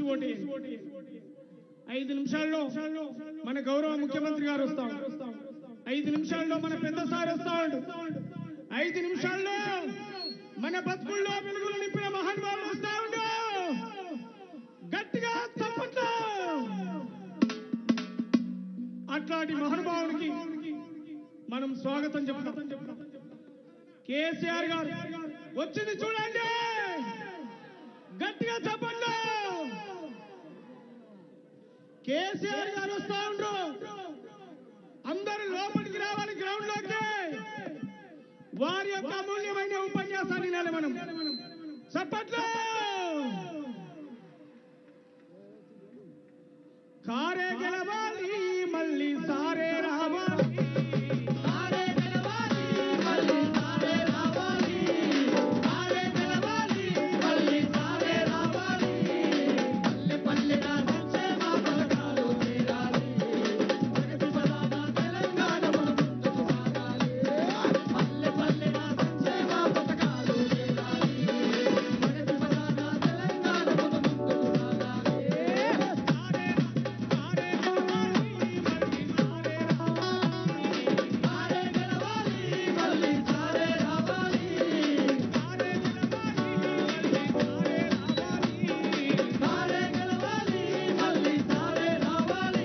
చూసి ఓటేయండి ఐదు నిమిషాల్లో మన గౌరవ ముఖ్యమంత్రి గారు వస్తాం ఐదు నిమిషాల్లో మన పెద్ద సార్ వస్తాడు ఐదు నిమిషాల్లో మన బతుకుల్లో వెలుగులు నింపిన మహానుభావులు వస్తా ఉండు గట్టిగా తప్పట్లో అట్లాంటి మహానుభావునికి మనం స్వాగతం చెప్తాం కేసీఆర్ గారు వచ్చింది చూడండి గట్టిగా చెప్పండి కేసీఆర్ గారు వస్తా ఉండ్రు అందరూ లోపలికి రావాలి గ్రౌండ్ లోకి వారి యొక్క అమూల్యమైన ఉపన్యాసాన్ని వినాలి మనం చెప్పట్లు కారే గెలవాలి మళ్ళీ సారే రావాలి సారే గెలవాలి మళ్ళీ సారే రావాలి సారే గెలవాలి మళ్ళీ సారే రావాలి పల్లె పల్లెన సంక్షేమ పథకాలు చేరాలి ప్రగతి పదాన తెలంగాణ ముందుకు సాగాలి పల్లె పల్లెన సంక్షేమ పథకాలు చేరాలి ప్రగతి పదాన తెలంగాణ ముందుకు సాగాలి సారే సారే గెలవాలి మళ్ళీ సారే రావాలి సారే గెలవాలి మళ్ళీ సారే రావాలి సారే గెలవాలి మళ్ళీ సారే రావాలి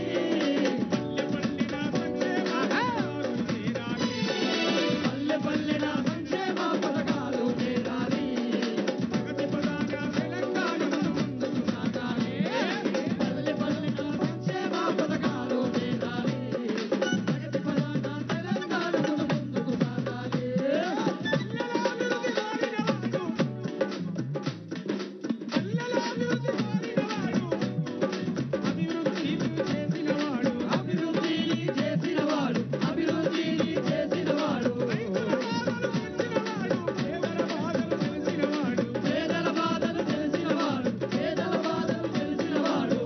సారే గెలవాలి మళ్ళీ సారే రావాలి పల్లె పల్లెన సంక్షేమ పథకాలు చేరాలి ప్రగతి పదాన తెలంగాణ ముందుకు సాగాలి పల్లె పల్లెన సంక్షేమ పథకాలు చేరాలి ప్రగతి పదాన తెలంగాణ ముందుకు సాగాలి అభివృద్ధి చేసినవాడు అభివృద్ధి చేసినవాడు పేదల బాధలు తెలిసినవాడు పేదల బాధలు తెలిసినవాడు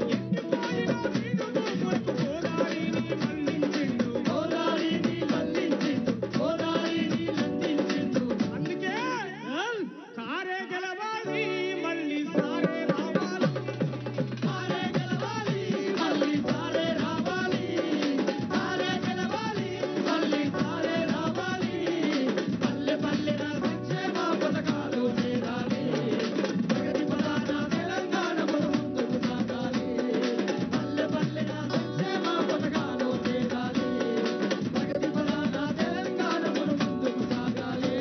గోదావరిని మళ్ళించిండు గోదావరిని లందించిండు అందుకే కారే గెలవాలి మళ్ళీ సారే రావాలి సారే గెలవాలి మళ్ళీ సారే రావాలి సారే గెలవాలి మళ్ళీ సారే రావాలి పల్లె పల్లెన సంక్షేమ పథకాలు చేరాలి ప్రగతి పదాన తెలంగాణ ముందుకు సాగాలి పల్లె పల్లెన సంక్షేమ పథకాలు చేరాలి ప్రగతి పదాన తెలంగాణ ముందుకు సాగాలి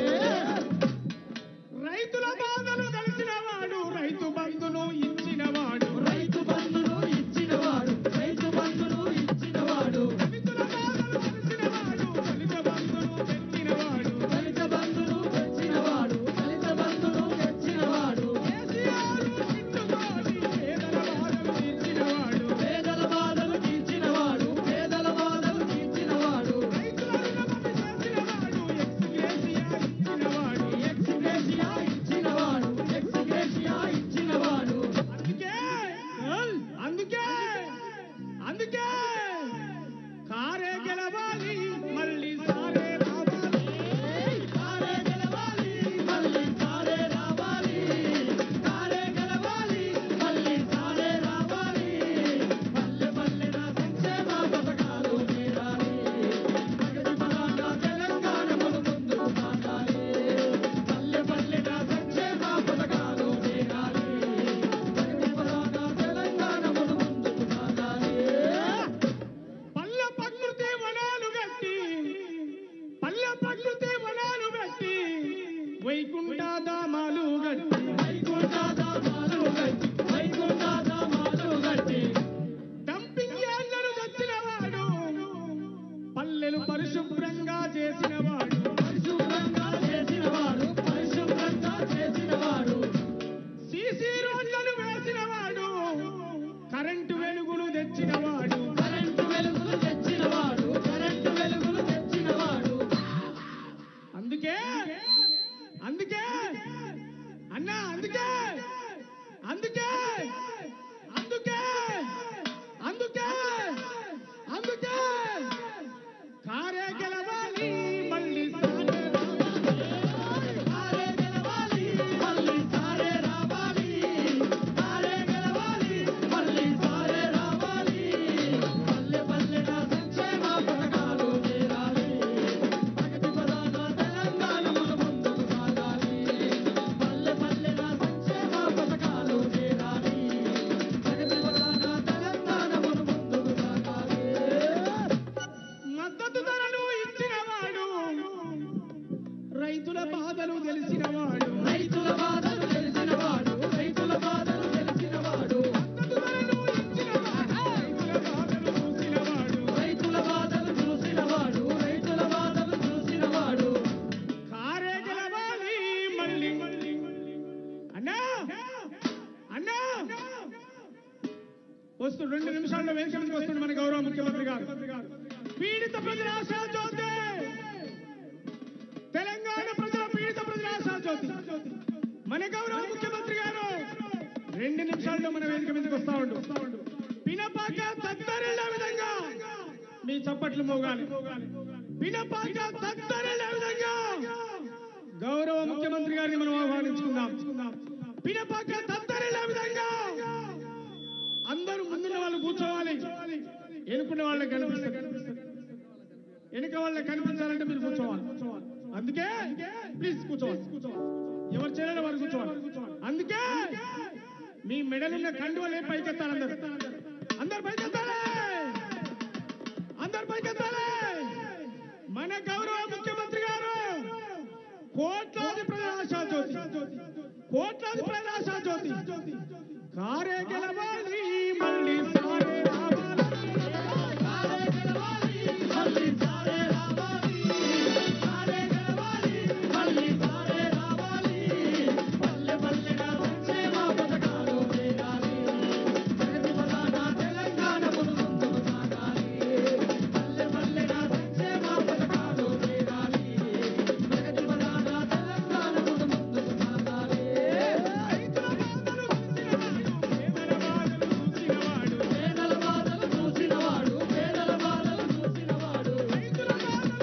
రైతుల బాధలు తెలిసినవాడు రైతు బంధును ఇచ్చినవాడు రైతు బంధును ఇచ్చినవాడు రైతు బంధును ఇచ్చినవాడు దళితుల బాధలు తెలిసినవాడు దళిత బంధును తెచ్చినవాడు దళిత బంధును తెచ్చినవాడు దళిత బంధును తెచ్చినవాడు కేసీఆర్ చిట్టుతోటి పేదల బాధలు తీర్చినవాడు పేదల బాధలు తీర్చినవాడు పేదల బాధలు తీర్చినవాడు రైతుల రుణమాఫీ చేసినవాడు ఎక్స్గ్రేషియా ఇచ్చినవాడు ఎక్స్గ్రేషియా ఇచ్చినవాడు ఎక్స్గ్రేషియా ఇచ్చినవాడు అందుకే అందుకే అందుకే కారే గెలవాలి మళ్ళీ సారే రావాలి సారే గెలవాలి మళ్ళీ సారే రావాలి సారే గెలవాలి మళ్ళీ సారే రావాలి పల్లె పల్లెన సంక్షేమ పథకాలు చేరాలి ప్రగతి పదాన తెలంగాణ ముందుకు సాగాలి పల్లె పల్లెన సంక్షేమ పథకాలు చేరాలి ప్రగతి పదాన తెలంగాణ ముందుకు సాగాలి పల్లె ప్రకృతి వనాలు గట్టి పల్లె ప్రకృతి వనాలు గట్టి వైకుంఠ ధామాలు గట్టి వైకుంఠధామాలు గట్టి వైకుంఠధామాలు గట్టి డంపింగ్ యార్డ్లను తెచ్చినవాడు పల్లెలు పరిశుభ్రంగా చేసినవాడు పరిశుభ్రంగా చేసినవాడు పరిశుభ్రంగా చేసినవాడు సీసీ రోడ్లను వేసినవాడు కరెంటు వెలుగులు తెచ్చినవాడు కరెంటు వెలుగులు తెచ్చినవాడు కరెంటు వెలుగులు తెచ్చినవాడు అందుకే అందుకే అన్నా అందుకే అందుకే అందుకే అందుకే అందుకే కారే గెలవాలి మళ్ళీ సారే రావాలి. సారే గెలవాలి మళ్ళీ సారే రావాలి సారే గెలవాలి వస్తు రెండు నిమిషాల్లో వేదిక మీదకి వస్తుంది మన గౌరవ ముఖ్యమంత్రి గారు పీడిత ప్రజల ఆశా జ్యోతి తెలంగాణ ప్రజల పీడిత ప్రజల ఆశా జ్యోతి మన గౌరవ ముఖ్యమంత్రి గారు రెండు నిమిషాల్లో మన వేదిక మీదకి వస్తా ఉండు పినపాక తత్తరిల్ల విధంగా మీ చప్పట్లు మోగాలి పినపాక తత్తరిల్ల విధంగా గౌరవ ముఖ్యమంత్రి గారిని మనం ఆహ్వానించుకుందాం పినపాక తత్తరిల్ల విధంగా అందరూ ముందున్న వాళ్ళు కూర్చోవాలి ఎనుకున్న వాళ్ళకి కనిపిస్తారు వెనుక వాళ్ళకి కనిపించాలంటే మీరు కూర్చోవాలి అందుకే ప్లీజ్ కూర్చోవాలి ఎవరు చేయాలో వారు కూర్చోవాలి అందుకే మీ మెడలున్న కండువలే పైకెత్తాలి అందరు అందరు పైకెత్తాలి అందరు పైకెత్తాలి మన గౌరవ ముఖ్యమంత్రి గారు కోట్లాది ప్రజల ఆశా జ్యోతి కోట్లాది ప్రజల ఆశా జ్యోతి కారే గెలవాలి మళ్ళీ సారే రావాలి కారే గెలవాలి మళ్ళీ సారే రావాలి కారే గెలవాలి మళ్ళీ సారే రావాలి పల్లె పల్లెగా వచ్చే మా పథకాలు వేయాలి ప్రగతి పదాన తెలంగాణ ముందుకు సాగాలి పల్లె పల్లెగా వచ్చే మా పథకాలు వేయాలి ప్రగతి పదాన తెలంగాణ ముందుకు సాగాలి రైతుల బాధలు చూసినవాడు పేదల బాధలు చూసినవాడు పేదల బాధలు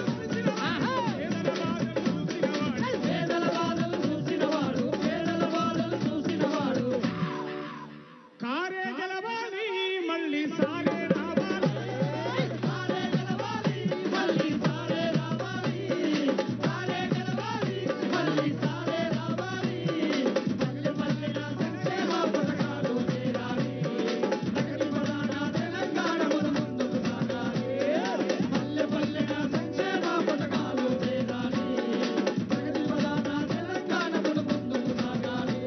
చూసినవాడు పేదల బాధలు చూసినవాడు పేదల బాధలు చూసినవాడు కారే గెలవాలి మళ్ళీ సారే రావాలి కారే గెలవాలి మళ్ళీ సారే రావాలి కారే గెలవాలి మళ్ళీ సారే రావాలి పల్లె పల్లెన సంక్షేమ పథకాలు చేరాలి ప్రగతి పదాన తెలంగాణ ముందుకు సాగాలి పల్లె పల్లెన సంక్షేమ పథకాలు చేరాలి ప్రగతి పదాన తెలంగాణ ముందుకు సాగాలి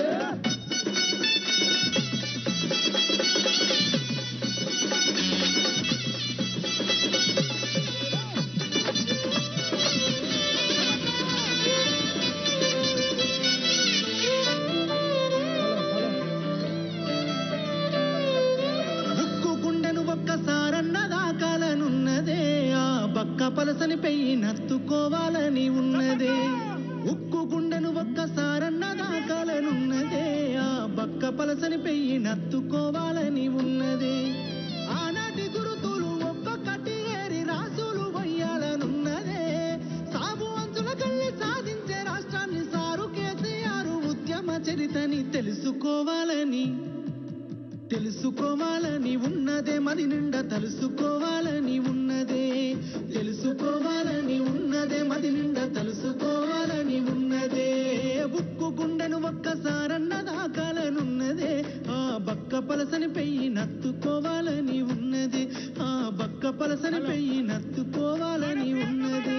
ఉక్కు గుండెను ఒక్కసారన్న దాకాలనున్నదే ఆ బక్క పలసని పెయ్యి నత్తుకోవాలని ఉన్నదే ఉక్కు గుండెను ఒక్కసారన్న దాకాలనున్నదే ఆ బక్క పలసని పెయ్యి నత్తుకోవాలని ఉన్నదే ఆనాటి గురుతులు ఒక్కొక్కటి ఏరి రాసులు వయ్యాలనున్నదే సాగు అంచుల కళ్ళి సాధించే రాష్ట్రాన్ని సారు కేసీఆర్ ఉద్యమ చరితని తెలుసుకోవాలని తెలుసుకోవాలని ఉన్నదే మది నిండా తెలుసుకోవాలని ఉన్నదే తెలుసుకోవాలని ఉన్నదే మది నిండా తెలుసుకోవాలని ఉన్నదే బుక్కు గుండెను ఒక్కసారన్న దాకాలనున్నదే ఆ బక్క పలసని పెయ్యి నత్తుకోవాలని ఉన్నదే ఆ బక్క పలసని పెయ్యి నత్తుకోవాలని ఉన్నదే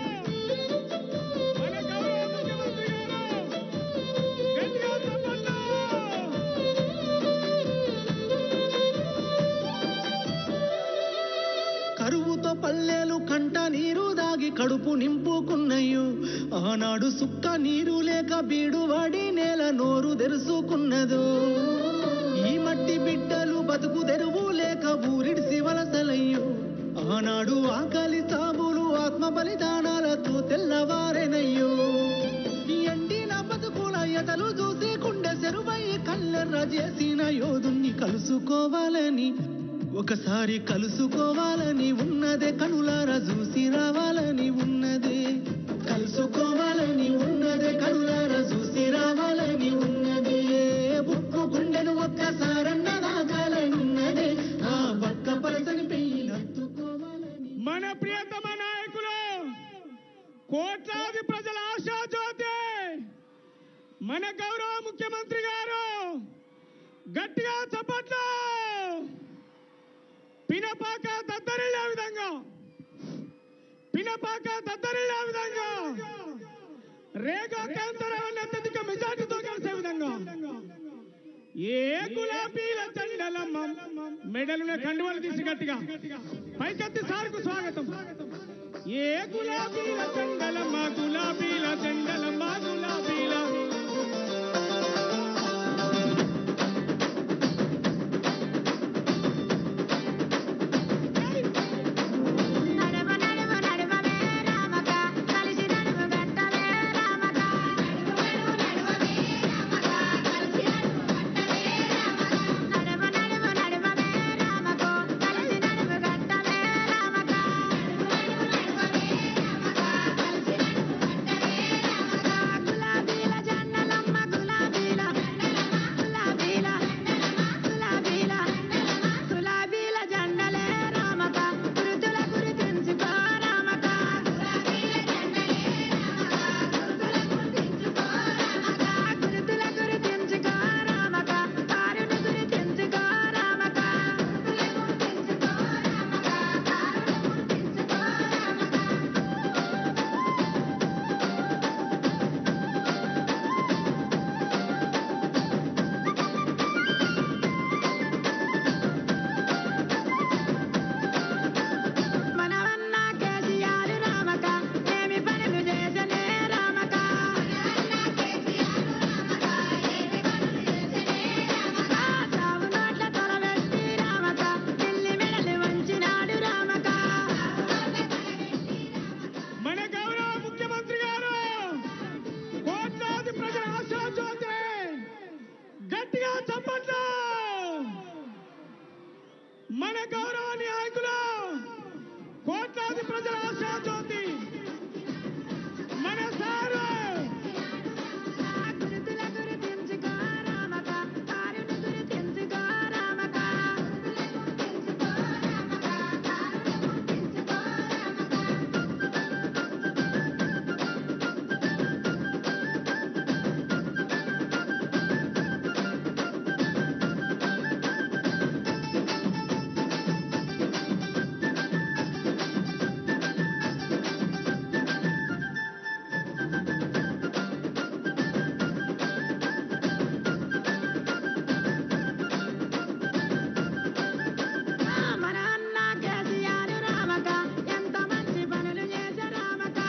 మన గౌరవ ముఖ్యమంత్రి గారు గట్టిగా చెప్పండి కరువుతో పల్లెలు కంట నీరు దాగి కడుపు నింపుకున్నయ్యు ఆనాడు సుక్క నీరు లేక బీడు వాడి నేల నోరు తెరుసుకున్నదు ఈ మట్టి బిడ్డలు బతుకు తెరువు లేక ఊరిడిసి వలసలయ్యు ఆనాడు ఆకలి సాబులు ఆత్మ బలిదానాలతో తెల్లవారెనయ్యో ఈ ఎండిన బతుకుల ఎతలు చూసి కుండె చెరువై కళ్ళెర్ర చేసిన యోధుణ్ణి కలుసుకోవాలని ఒకసారి కలుసుకోవాలని ఉన్నదే కనులారా చూసి రావాలని ఉన్నదే కలుసుకోవాలని ఉన్నదే కనులారా చూసి రావాలని ఉన్నదే బుక్కు గుండెను ఒక్కసారన్న దాకాలని ఉన్నదే ఆ బక్క పలసని పెయ్యి నత్తుకోవాలని మన ప్రియతమ నాయకులు కోట్లాది ప్రజల ఆశా జ్యోతి మన గౌరవ ముఖ్యమంత్రి గారు గట్టిగా చప్పట్లు పినపాక దద్దరిల్లే విధంగా పినపాక దద్దరిల్లే విధంగా రేగా కేంద్రం అత్యధిక మెజార్టీతో కలిసే విధంగా ఏ గులాబీల జెండలమ్మ మెడలున్న కండువలు తీసి గట్టిగా పైకెత్తి సార్కు స్వాగతం ఏ గులాబీల జెండలమ్మ గులాబీల జెండలమ్మ గులాబీల మన గౌరవ నాయకులు కోట్లాది ప్రజల ఆశా జ్యోతి మన సారు గురుతుల గురుతించుకో రామక కారుని గురుతించుకో రామక మన అన్న కేసీఆర్ రామక ఎంత మంచి పనులు చేసే రామక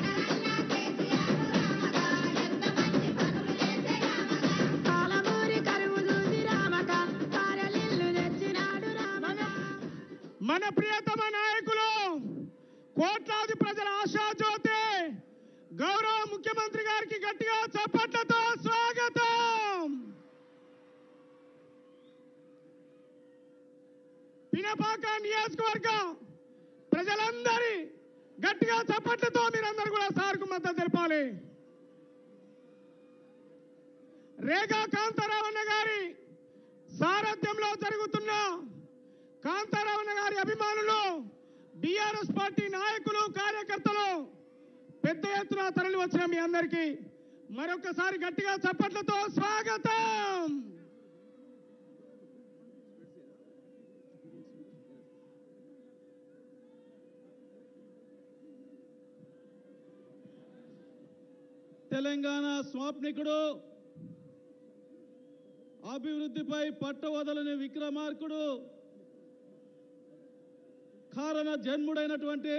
పాలమూరి కరువు చూసి రామక కారలిల్లు తెచ్చినాడు రామక మన ప్రియతమ నాయకులు కోట్లాది ప్రజల ఆశా జ్యోతి గౌరవ ముఖ్యమంత్రి గారికి గట్టిగా చప్పట్లతో స్వాగతం పినపాక నియోజకవర్గం ప్రజలందరి గట్టిగా చప్పట్లతో మీరందరూ కూడా సార్కు మద్దతు తెలపాలి రేగా కాంతారావణ గారి సారథ్యంలో జరుగుతున్న కాంతారావణ గారి అభిమానులు బీఆర్ఎస్ పార్టీ నాయకులు కార్యకర్తలు పెద్ద ఎత్తున తరలి వచ్చిన మీ అందరికీ మరొకసారి గట్టిగా చప్పట్లతో స్వాగతం తెలంగాణ స్వాప్నికుడు అభివృద్ధిపై పట్టవదలని విక్రమార్కుడు కారణ జన్ముడైనటువంటి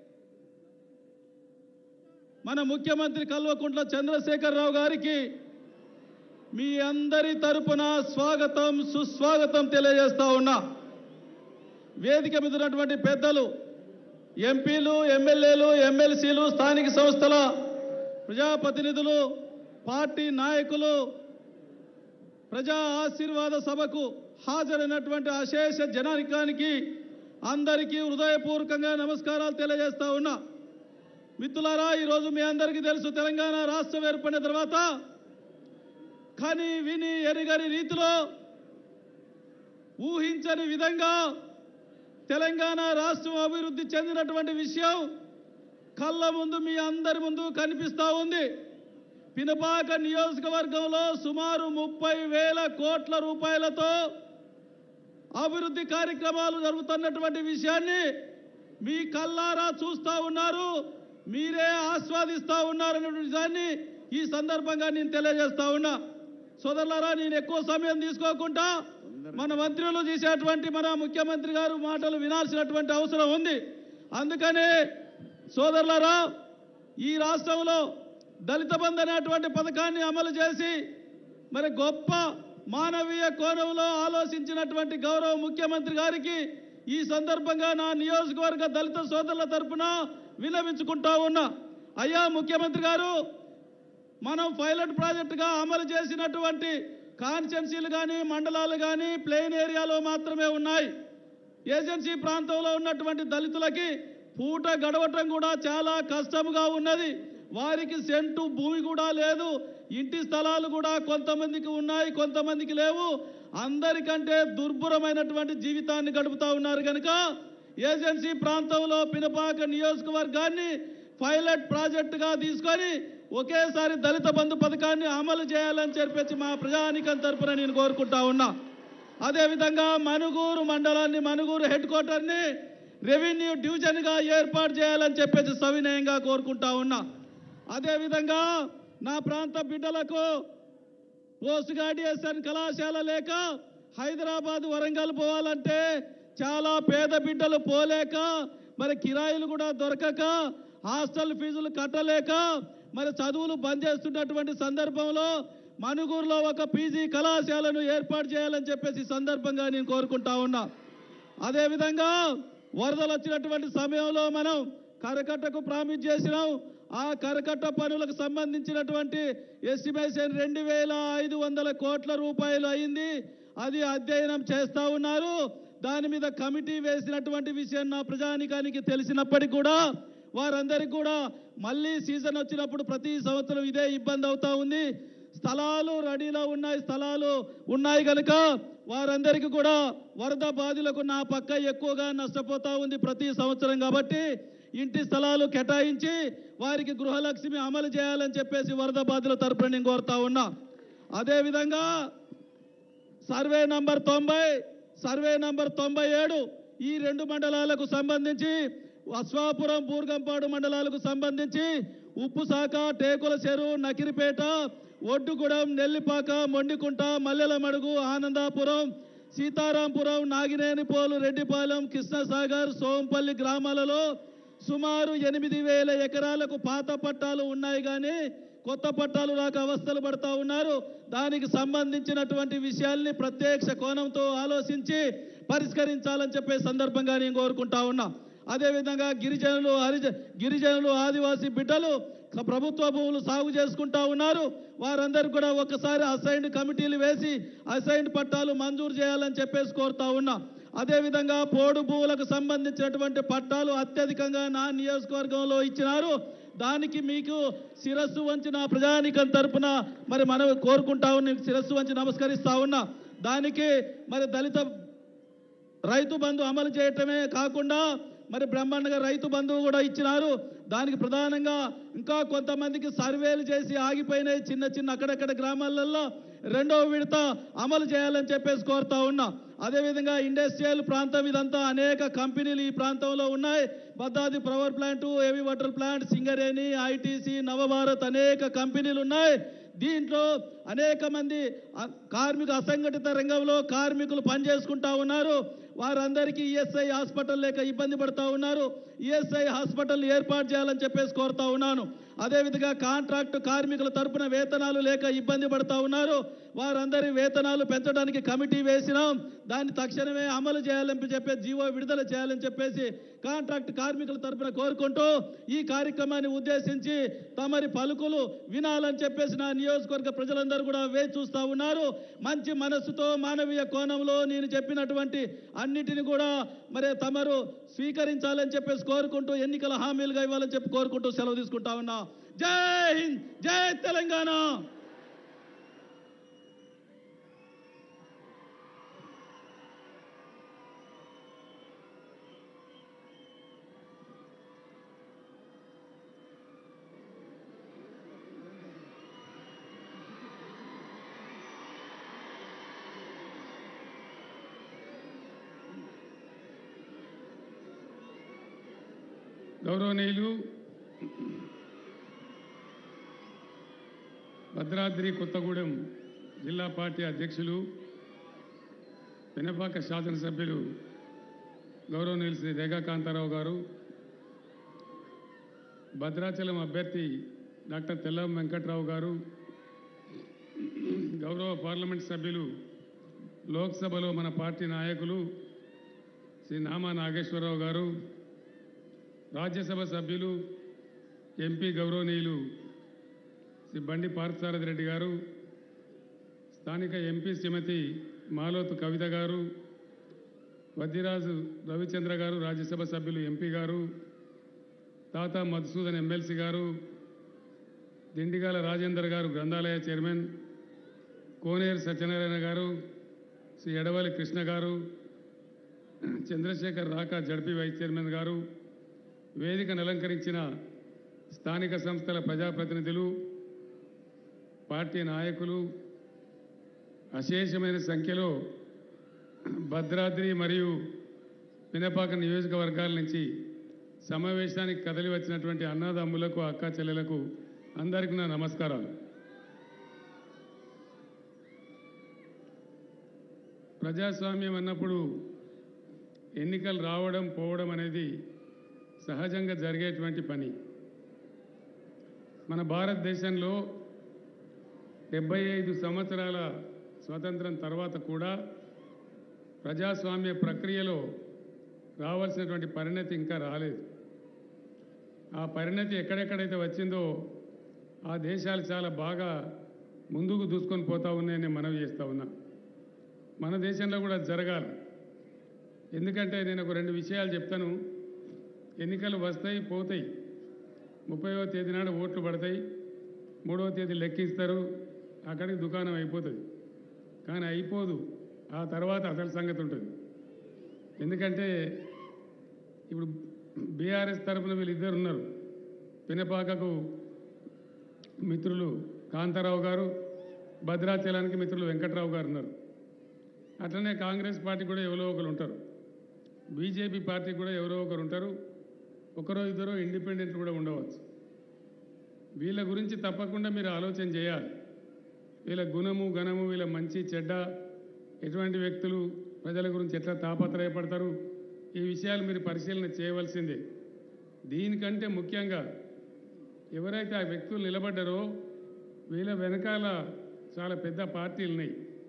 మన ముఖ్యమంత్రి కల్వకుంట్ల చంద్రశేఖరరావు గారికి మీ అందరి తరపున స్వాగతం సుస్వాగతం తెలియజేస్తా ఉన్నా వేదిక మీద ఉన్నటువంటి పెద్దలు ఎంపీలు ఎమ్మెల్యేలు ఎమ్మెల్సీలు స్థానిక సంస్థల ప్రజాప్రతినిధులు పార్టీ నాయకులు ప్రజా ఆశీర్వాద సభకు హాజరైనటువంటి అశేష జనానికానికి అందరికీ హృదయపూర్వకంగా నమస్కారాలు తెలియజేస్తా ఉన్నా మిత్రులారా ఈరోజు మీ అందరికీ తెలుసు తెలంగాణ రాష్ట్రం ఏర్పడిన తర్వాత కానీ విని ఎరుగని రీతిలో ఊహించని విధంగా తెలంగాణ రాష్ట్రం అభివృద్ధి చెందినటువంటి విషయం కళ్ళ ముందు మీ అందరి ముందు కనిపిస్తా ఉంది పినపాక నియోజకవర్గంలో సుమారు ముప్పై వేల కోట్ల రూపాయలతో అభివృద్ధి కార్యక్రమాలు జరుగుతున్నటువంటి విషయాన్ని మీ కల్లారా చూస్తా ఉన్నారు మీరే ఆస్వాదిస్తా ఉన్నారనే విషయాన్ని ఈ సందర్భంగా నేను తెలియజేస్తా ఉన్నా సోదరులారా నేను ఎక్కువ సమయం తీసుకోకుండా మన మంత్రులు చేసేటువంటి మన ముఖ్యమంత్రి గారు మాటలు వినాల్సినటువంటి అవసరం ఉంది అందుకనే సోదరులారా ఈ రాష్ట్రంలో దళిత బంధు అనేటువంటి పథకాన్ని అమలు చేసి మరి గొప్ప మానవీయ కోణంలో ఆలోచించినటువంటి గౌరవ ముఖ్యమంత్రి గారికి ఈ సందర్భంగా నా నియోజకవర్గ దళిత సోదరుల తరపున విన్నవించుకుంటా ఉన్నా అయ్యా ముఖ్యమంత్రి గారు మనం పైలట్ ప్రాజెక్టుగా అమలు చేసినటువంటి కాన్స్టెన్సీలు కానీ మండలాలు కానీ ప్లెయిన్ ఏరియాలో మాత్రమే ఉన్నాయి ఏజెన్సీ ప్రాంతంలో ఉన్నటువంటి దళితులకి పూట గడవటం కూడా చాలా కష్టంగా ఉన్నది వారికి సెంటు భూమి కూడా లేదు ఇంటి స్థలాలు కూడా కొంతమందికి ఉన్నాయి కొంతమందికి లేవు అందరికంటే దుర్భరమైనటువంటి జీవితాన్ని గడుపుతా ఉన్నారు కనుక ఏజెన్సీ ప్రాంతంలో పినపాక నియోజకవర్గాన్ని పైలట్ ప్రాజెక్టుగా తీసుకొని ఒకేసారి దళిత బంధు పథకాన్ని అమలు చేయాలని చెప్పేసి మా ప్రజానికం తరపున నేను కోరుకుంటా ఉన్నా అదేవిధంగా మనుగూరు మండలాన్ని మనుగూరు హెడ్ క్వార్టర్ని రెవెన్యూ డివిజన్గా ఏర్పాటు చేయాలని చెప్పేసి సవినయంగా కోరుకుంటా ఉన్నా అదేవిధంగా నా ప్రాంత బిడ్డలకు పోస్ట్ గ్రాడ్యుయేషన్ కళాశాల లేక హైదరాబాద్ వరంగల్ పోవాలంటే చాలా పేద బిడ్డలు పోలేక మరి కిరాయిలు కూడా దొరకక హాస్టల్ ఫీజులు కట్టలేక మరి చదువులు బంద్ చేస్తున్నటువంటి సందర్భంలో మనుగూరులో ఒక పీజీ కళాశాలను ఏర్పాటు చేయాలని చెప్పేసి ఈ సందర్భంగా నేను కోరుకుంటా ఉన్నా అదేవిధంగా వరదలు వచ్చినటువంటి సమయంలో మనం కరకట్టకు ప్రామిస్ చేసినాం ఆ కరకట్ట పనులకు సంబంధించినటువంటి ఎస్టిమేషన్ రెండు వేల ఐదు వందల కోట్ల రూపాయలు అయింది అది అధ్యయనం చేస్తా ఉన్నారు దాని మీద కమిటీ వేసినటువంటి విషయం నా ప్రజానికానికి తెలిసినప్పటికీ కూడా వారందరికీ కూడా మళ్ళీ సీజన్ వచ్చినప్పుడు ప్రతి సంవత్సరం ఇదే ఇబ్బంది అవుతా ఉంది స్థలాలు రెడీలో ఉన్నాయి స్థలాలు ఉన్నాయి కనుక వారందరికీ కూడా వరద బాధితులకు నా పక్క ఎక్కువగా నష్టపోతా ఉంది ప్రతి సంవత్సరం కాబట్టి ఇంటి స్థలాలు కేటాయించి వారికి గృహలక్ష్మి అమలు చేయాలని చెప్పేసి వరద బాధితుల తరపున నేను కోరుతా ఉన్నా అదేవిధంగా సర్వే నంబర్ తొంభై సర్వే నంబర్ తొంభై ఏడు ఈ రెండు మండలాలకు సంబంధించి అశ్వాపురం బూర్గంపాడు మండలాలకు సంబంధించి ఉప్పు శాఖ టేకుల చెరువు నకిరిపేట ఒడ్డుగూడెం నెల్లిపాక మొండికుంట మల్లెలమడుగు ఆనందాపురం సీతారాంపురం నాగినేనిపోలు రెడ్డిపాలెం కృష్ణసాగర్ సోంపల్లి గ్రామాలలో సుమారు ఎనిమిది వేల ఎకరాలకు పాత పట్టాలు ఉన్నాయి కానీ కొత్త పట్టాలు రాక అవస్థలు పడతా ఉన్నారు దానికి సంబంధించినటువంటి విషయాల్ని ప్రత్యక్ష కోణంతో ఆలోచించి పరిష్కరించాలని చెప్పే సందర్భంగా నేను కోరుకుంటా ఉన్నా అదేవిధంగా గిరిజనులు హరిజ గిరిజనులు ఆదివాసీ బిడ్డలు క- ప్రభుత్వ భూములు సాగు చేసుకుంటా ఉన్నారు వారందరూ కూడా ఒకసారి అసైన్డ్ కమిటీలు వేసి అసైన్డ్ పట్టాలు మంజూరు చేయాలని చెప్పేసి కోరుతా ఉన్నా అదేవిధంగా పోడు భూములకు సంబంధించినటువంటి పట్టాలు అత్యధికంగా నా నియోజకవర్గంలో ఇచ్చినారు దానికి మీకు శిరస్సు వంచి నా ప్రజానికం తరపున మరి మనం కోరుకుంటా ఉన్నా శిరస్సు వంచి నమస్కరిస్తా ఉన్నా దానికి మరి దళిత రైతు బంధు అమలు చేయటమే కాకుండా మరి బ్రహ్మాండంగా రైతు బంధువు కూడా ఇచ్చినారు దానికి ప్రధానంగా ఇంకా కొంతమందికి సర్వేలు చేసి ఆగిపోయినాయి చిన్న చిన్న అక్కడక్కడ గ్రామాలలో రెండవ విడత అమలు చేయాలని చెప్పేసి కోరుతా ఉన్నా అదేవిధంగా ఇండస్ట్రియల్ ప్రాంతం ఇదంతా అనేక కంపెనీలు ఈ ప్రాంతంలో ఉన్నాయి Bhadradri power plant heavy water plant Singareni ITC Navabharat అనేక కంపెనీలు ఉన్నాయి దీంట్లో అనేక మంది అ- కార్మిక అసంఘటిత రంగంలో కార్మికులు పనిచేసుకుంటా ఉన్నారు వారందరికీ ఈఎస్ఐ హాస్పిటల్ లేక ఇబ్బంది పడతా ఉన్నారు ఈఎస్ఐ హాస్పిటల్ ఏర్పాటు చేయాలని చెప్పేసి కోరుతా ఉన్నాను అదేవిధంగా కాంట్రాక్ట్ కార్మికుల తరపున వేతనాలు లేక ఇబ్బంది పడతా ఉన్నారు వారందరి వేతనాలు పెంచడానికి కమిటీ వేసినాం దాన్ని తక్షణమే అమలు చేయాలని చెప్పి జీవో విడుదల చేయాలని చెప్పేసి కాంట్రాక్ట్ కార్మికుల తరపున కోరుకుంటూ ఈ కార్యక్రమాన్ని ఉద్దేశించి తమరి పలుకులు వినాలని చెప్పేసి నా నియోజకవర్గ ప్రజలందరూ కూడా వేచి చూస్తా ఉన్నారు మంచి మనస్సుతో మానవీయ కోణంలో నేను చెప్పినటువంటి అన్నిటిని కూడా మరి తమరు స్వీకరించాలని చెప్పేసి కోరుకుంటూ ఎన్నికల హామీలుగా ఇవ్వాలని చెప్పి కోరుకుంటూ సెలవు తీసుకుంటా ఉన్నా జై హింద్ జై తెలంగాణ గౌరవనీయులు భద్రాద్రి కొత్తగూడెం జిల్లా పార్టీ అధ్యక్షులు పెనపాక శాసనసభ్యులు గౌరవనీయులు శ్రీ రేఖా కాంతారావు గారు భద్రాచలం అభ్యర్థి డాక్టర్ తెల్లం వెంకట్రావు గారు గౌరవ పార్లమెంట్ సభ్యులు లోక్సభలో మన పార్టీ నాయకులు శ్రీ నామా నాగేశ్వరరావు గారు రాజ్యసభ సభ్యులు ఎంపీ గౌరవనీయులు శ్రీ బండి పార్థసారథి రెడ్డి గారు స్థానిక ఎంపీ శ్రీమతి మాలోతు కవిత గారు వద్దిరాజు రవిచంద్ర గారు రాజ్యసభ సభ్యులు ఎంపీ గారు తాత మధుసూదన్ ఎమ్మెల్సీ గారు దిండిగాల రాజేందర్ గారు గ్రంథాలయ చైర్మన్ కోనేరు సత్యనారాయణ గారు శ్రీ ఎడవలి కృష్ణ గారు Chandrashekhar Raka ZP vice chairman గారు వేదికను అలంకరించిన స్థానిక సంస్థల ప్రజాప్రతినిధులు పార్టీ నాయకులు అశేషమైన సంఖ్యలో భద్రాద్రి మరియు పినపాక నియోజకవర్గాల నుంచి సమావేశానికి కదలి వచ్చినటువంటి అన్నదమ్ములకు అక్క చెల్లెలకు అందరికీ నా నమస్కారాలు ప్రజాస్వామ్యం అన్నప్పుడు ఎన్నికలు రావడం పోవడం అనేది సహజంగా జరిగేటువంటి పని మన భారతదేశంలో డెబ్బై ఐదు సంవత్సరాల స్వతంత్రం తర్వాత కూడా ప్రజాస్వామ్య ప్రక్రియలో రావాల్సినటువంటి పరిణతి ఇంకా రాలేదు ఆ పరిణతి ఎక్కడెక్కడైతే వచ్చిందో ఆ దేశాలు చాలా బాగా ముందుకు దూసుకొని పోతా ఉన్నాయని మనవి చేస్తా ఉన్నా మన దేశంలో కూడా జరగాలి ఎందుకంటే నేను ఒక రెండు విషయాలు చెప్తాను ఎన్నికలు వస్తాయి పోతాయి ముప్పైవ తేదీ నాడు ఓట్లు పడతాయి మూడవ తేదీ లెక్కిస్తారు అక్కడికి దుకాణం అయిపోతుంది కానీ అయిపోదు ఆ తర్వాత అసలు సంగతి ఉంటుంది ఎందుకంటే ఇప్పుడు బీఆర్ఎస్ తరఫున వీళ్ళిద్దరు ఉన్నారు పినపాకకు మిత్రులు కాంతారావు గారు భద్రాచలానికి మిత్రులు వెంకట్రావు గారు ఉన్నారు అట్లనే కాంగ్రెస్ పార్టీ కూడా ఎవరో ఒకరు ఉంటారు బీజేపీ పార్టీ కూడా ఎవరో ఒకరు ఉంటారు ఒకరో ఇద్దరు ఇండిపెండెంట్ కూడా ఉండవచ్చు వీళ్ళ గురించి తప్పకుండా మీరు ఆలోచన చేయాలి వీళ్ళ గుణము ఘనము వీళ్ళ మంచి చెడ్డ ఎటువంటి వ్యక్తులు ప్రజల గురించి ఎట్లా తాపత్రయపడతారు ఈ విషయాలు మీరు పరిశీలన చేయవలసిందే దీనికంటే ముఖ్యంగా ఎవరైతే ఆ వ్యక్తులు నిలబడ్డారో వీళ్ళ వెనకాల చాలా పెద్ద పార్టీలు ఉన్నాయి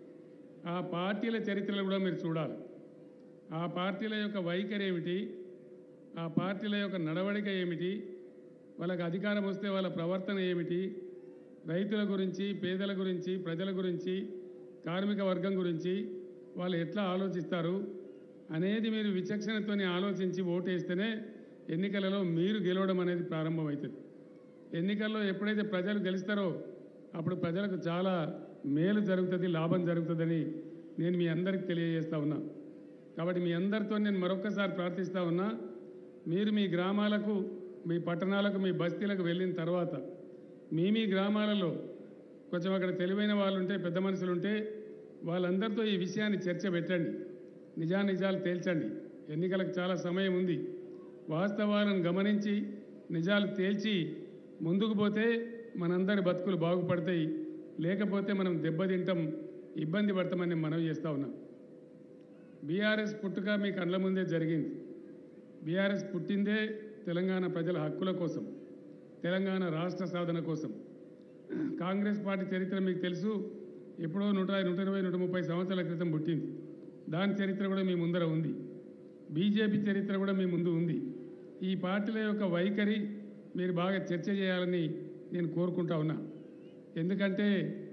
ఆ పార్టీల చరిత్రలు కూడా మీరు చూడాలి ఆ పార్టీల యొక్క వైఖరి ఏమిటి ఆ పార్టీల యొక్క నడవడిక ఏమిటి వాళ్ళకి అధికారం వస్తే వాళ్ళ ప్రవర్తన ఏమిటి రైతుల గురించి పేదల గురించి ప్రజల గురించి కార్మిక వర్గం గురించి వాళ్ళు ఎట్లా ఆలోచిస్తారు అనేది మీరు విచక్షణతోని ఆలోచించి ఓటేస్తేనే ఎన్నికలలో మీరు గెలవడం అనేది ప్రారంభమవుతుంది ఎన్నికల్లో ఎప్పుడైతే ప్రజలు గెలుస్తారో అప్పుడు ప్రజలకు చాలా మేలు జరుగుతుంది లాభం జరుగుతుందని నేను మీ అందరికి తెలియజేస్తా ఉన్నా కాబట్టి మీ అందరితో నేను మరొక్కసారి ప్రార్థిస్తా ఉన్నా మీరు మీ గ్రామాలకు మీ పట్టణాలకు మీ బస్తీలకు వెళ్ళిన తర్వాత మీ మీ గ్రామాలలో కొంచెం అక్కడ తెలివైన వాళ్ళు ఉంటే పెద్ద మనుషులు ఉంటే వాళ్ళందరితో ఈ విషయాన్ని చర్చ పెట్టండి నిజానిజాలు తేల్చండి ఎన్నికలకు చాలా సమయం ఉంది వాస్తవాలను గమనించి నిజాలు తేల్చి ముందుకు పోతే మనందరి బతుకులు బాగుపడతాయి లేకపోతే మనం దెబ్బతింటాం ఇబ్బంది పడతామని మనవి చేస్తూ ఉన్నాం బీఆర్ఎస్ పుట్టుక మీ కళ్ళ ముందే జరిగింది బీఆర్ఎస్ పుట్టిందే తెలంగాణ ప్రజల హక్కుల కోసం తెలంగాణ రాష్ట్ర సాధన కోసం కాంగ్రెస్ పార్టీ చరిత్ర మీకు తెలుసు ఎప్పుడో నూట నూట ఇరవై నూట ముప్పై సంవత్సరాల క్రితం పుట్టింది దాని చరిత్ర కూడా మీ ముందర ఉంది బీజేపీ చరిత్ర కూడా మీ ముందు ఉంది ఈ పార్టీల యొక్క వైఖరి మీరు బాగా చర్చ చేయాలని నేను కోరుకుంటా ఉన్నా ఎందుకంటే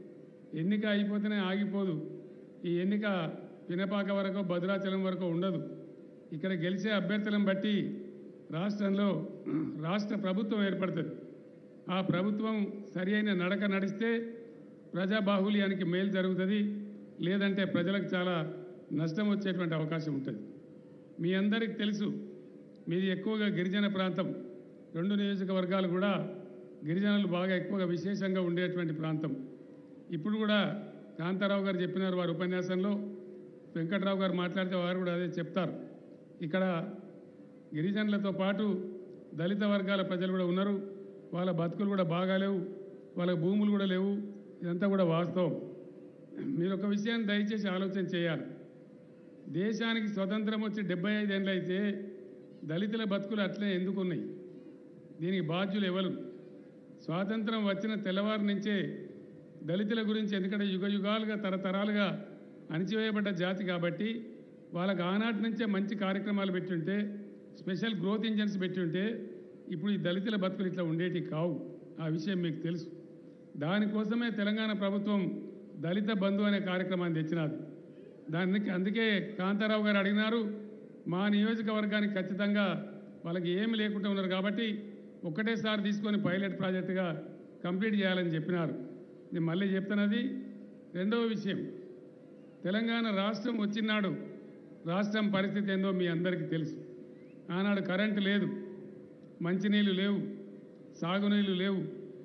ఎన్నిక అయిపోతేనే ఆగిపోదు ఈ ఎన్నిక పినపాక వరకు భద్రాచలం వరకు ఉండదు ఇక్కడ గెలిచే అభ్యర్థులను బట్టి రాష్ట్రంలో రాష్ట్ర ప్రభుత్వం ఏర్పడుతుంది ఆ ప్రభుత్వం సరి అయిన నడక నడిస్తే ప్రజా బాహుల్యానికి మేలు జరుగుతుంది లేదంటే ప్రజలకు చాలా నష్టం వచ్చేటువంటి అవకాశం ఉంటుంది మీ అందరికీ తెలుసు మీది ఎక్కువగా గిరిజన ప్రాంతం రెండు నియోజకవర్గాలు కూడా గిరిజనులు బాగా ఎక్కువగా విశేషంగా ఉండేటువంటి ప్రాంతం ఇప్పుడు కూడా కాంతారావు గారు చెప్పినారు వారి ఉపన్యాసంలో వెంకట్రావు గారు మాట్లాడితే వారు కూడా అదే చెప్తారు ఇక్కడ గిరిజనులతో పాటు దళిత వర్గాల ప్రజలు కూడా ఉన్నారు వాళ్ళ బతుకులు కూడా బాగాలేవు వాళ్ళ భూములు కూడా లేవు ఇదంతా కూడా వాస్తవం మీరు ఒక విషయాన్ని దయచేసి ఆలోచన చేయాలి దేశానికి స్వతంత్రం వచ్చి డెబ్బై ఐదేళ్ళు అయితే దళితుల బతుకులు అట్లే ఎందుకు ఉన్నాయి దీనికి బాధ్యులు ఎవరు స్వాతంత్రం వచ్చిన తెల్లవారు నుంచే దళితుల గురించి ఎందుకంటే యుగ యుగాలుగా తరతరాలుగా అణిచివేయబడ్డ జాతి కాబట్టి వాళ్ళకి ఆనాటి నుంచే మంచి కార్యక్రమాలు పెట్టుంటే స్పెషల్ గ్రోత్ ఇంజన్స్ పెట్టుంటే ఇప్పుడు ఈ దళితుల బతుకులు ఇట్లా ఉండేటి కావు ఆ విషయం మీకు తెలుసు దానికోసమే తెలంగాణ ప్రభుత్వం దళిత బంధు అనే కార్యక్రమాన్ని తెచ్చినది దానికి అందుకే కాంతారావు గారు అడిగినారు మా నియోజకవర్గానికి ఖచ్చితంగా వాళ్ళకి ఏమి లేకుండా ఉన్నారు కాబట్టి ఒక్కటేసారి తీసుకొని పైలట్ ప్రాజెక్టుగా కంప్లీట్ చేయాలని చెప్పినారు నేను మళ్ళీ చెప్తున్నది రెండవ విషయం తెలంగాణ రాష్ట్రం వచ్చినాడు రాష్ట్రం పరిస్థితి ఏందో మీ అందరికీ తెలుసు ఆనాడు కరెంటు లేదు మంచినీళ్ళు లేవు సాగునీళ్ళు లేవు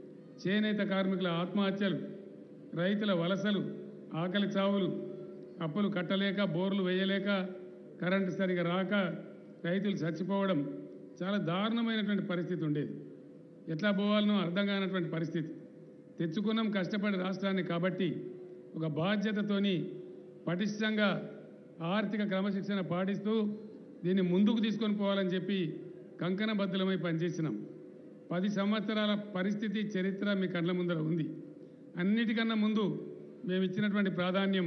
చేనేత కార్మికుల ఆత్మహత్యలు రైతుల వలసలు ఆకలి చావులు అప్పులు కట్టలేక బోర్లు వేయలేక కరెంటు సరిగా రాక రైతులు చచ్చిపోవడం చాలా దారుణమైనటువంటి పరిస్థితి ఉండేది ఎట్లా పోవాలనో అర్థం కానటువంటి పరిస్థితి తెచ్చుకున్నాం కష్టపడి రాష్ట్రాన్ని కాబట్టి ఒక బాధ్యతతోని పటిష్టంగా ఆర్థిక క్రమశిక్షణ పాటిస్తూ దీన్ని ముందుకు తీసుకొని పోవాలని చెప్పి కంకణబద్ధులమై పనిచేసినాం పది సంవత్సరాల పరిస్థితి చరిత్ర మీ కళ్ళ ముందర ఉంది అన్నిటికన్నా ముందు మేము ఇచ్చినటువంటి ప్రాధాన్యం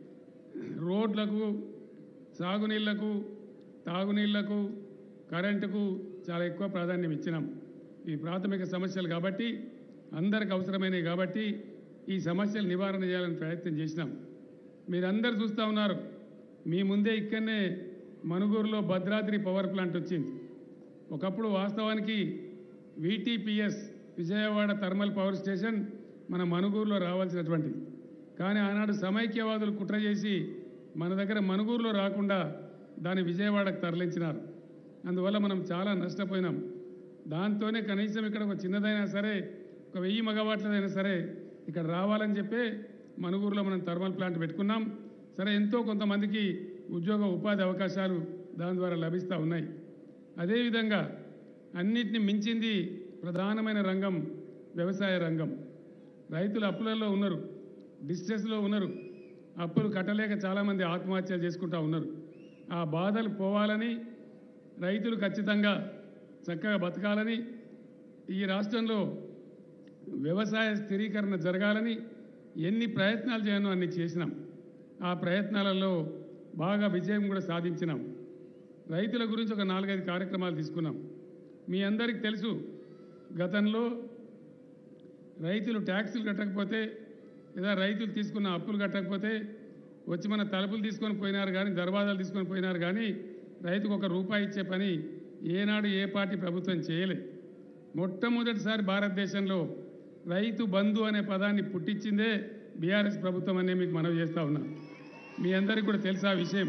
రోడ్లకు సాగునీళ్లకు తాగునీళ్లకు కరెంటుకు చాలా ఎక్కువ ప్రాధాన్యం ఇచ్చినాం ఈ ప్రాథమిక సమస్యలు కాబట్టి అందరికి అవసరమైనవి కాబట్టి ఈ సమస్యలు నివారణ చేయాలని ప్రయత్నం చేసినాం మీరందరూ చూస్తూ ఉన్నారు మీ ముందే ఇక్కడనే మనుగూరులో భద్రాద్రి పవర్ ప్లాంట్ వచ్చింది ఒకప్పుడు వాస్తవానికి VTPS Vijayawada thermal power station మన మనుగూరులో రావాల్సినటువంటిది కానీ ఆనాడు సమైక్యవాదులు కుట్ర చేసి మన దగ్గర మనుగూరులో రాకుండా దాన్ని విజయవాడకు తరలించినారు అందువల్ల మనం చాలా నష్టపోయినాం దాంతోనే కనీసం ఇక్కడ ఒక చిన్నదైనా సరే ఒక వెయ్యి మగవాట్లదైనా సరే ఇక్కడ రావాలని చెప్పి మనుగూరులో మనం థర్మల్ ప్లాంట్ పెట్టుకున్నాం సరే ఎంతో కొంతమందికి ఉద్యోగ ఉపాధి అవకాశాలు దాని ద్వారా లభిస్తూ ఉన్నాయి అదేవిధంగా అన్నిటిని మించింది ప్రధానమైన రంగం వ్యవసాయ రంగం రైతులు అప్పులలో ఉన్నారు డిస్ట్రెస్లో ఉన్నారు అప్పులు కట్టలేక చాలామంది ఆత్మహత్యలు చేసుకుంటా ఉన్నారు ఆ బాధలు పోవాలని రైతులు ఖచ్చితంగా చక్కగా బతకాలని ఈ రాష్ట్రంలో వ్యవసాయ స్థిరీకరణ జరగాలని ఎన్ని ప్రయత్నాలు చేయనో అన్ని చేసినాం ఆ ప్రయత్నాలలో బాగా విజయం కూడా సాధించినాం రైతుల గురించి ఒక నాలుగైదు కార్యక్రమాలు తీసుకున్నాం మీ అందరికీ తెలుసు గతంలో రైతులు ట్యాక్సులు కట్టకపోతే లేదా రైతులు తీసుకున్న అప్పులు కట్టకపోతే వచ్చి మన తలుపులు తీసుకొని పోయినారు కానీ దర్వాజాలు తీసుకొని పోయినారు కానీ రైతుకు ఒక రూపాయి ఇచ్చే పని ఏనాడు ఏ పార్టీ ప్రభుత్వం చేయలే మొట్టమొదటిసారి భారతదేశంలో రైతు బంధు అనే పదాన్ని పుట్టించిందే బీఆర్ఎస్ ప్రభుత్వం అనే మీకు మనవి చేస్తా ఉన్నా మీ అందరికీ కూడా తెలుసా ఆ విషయం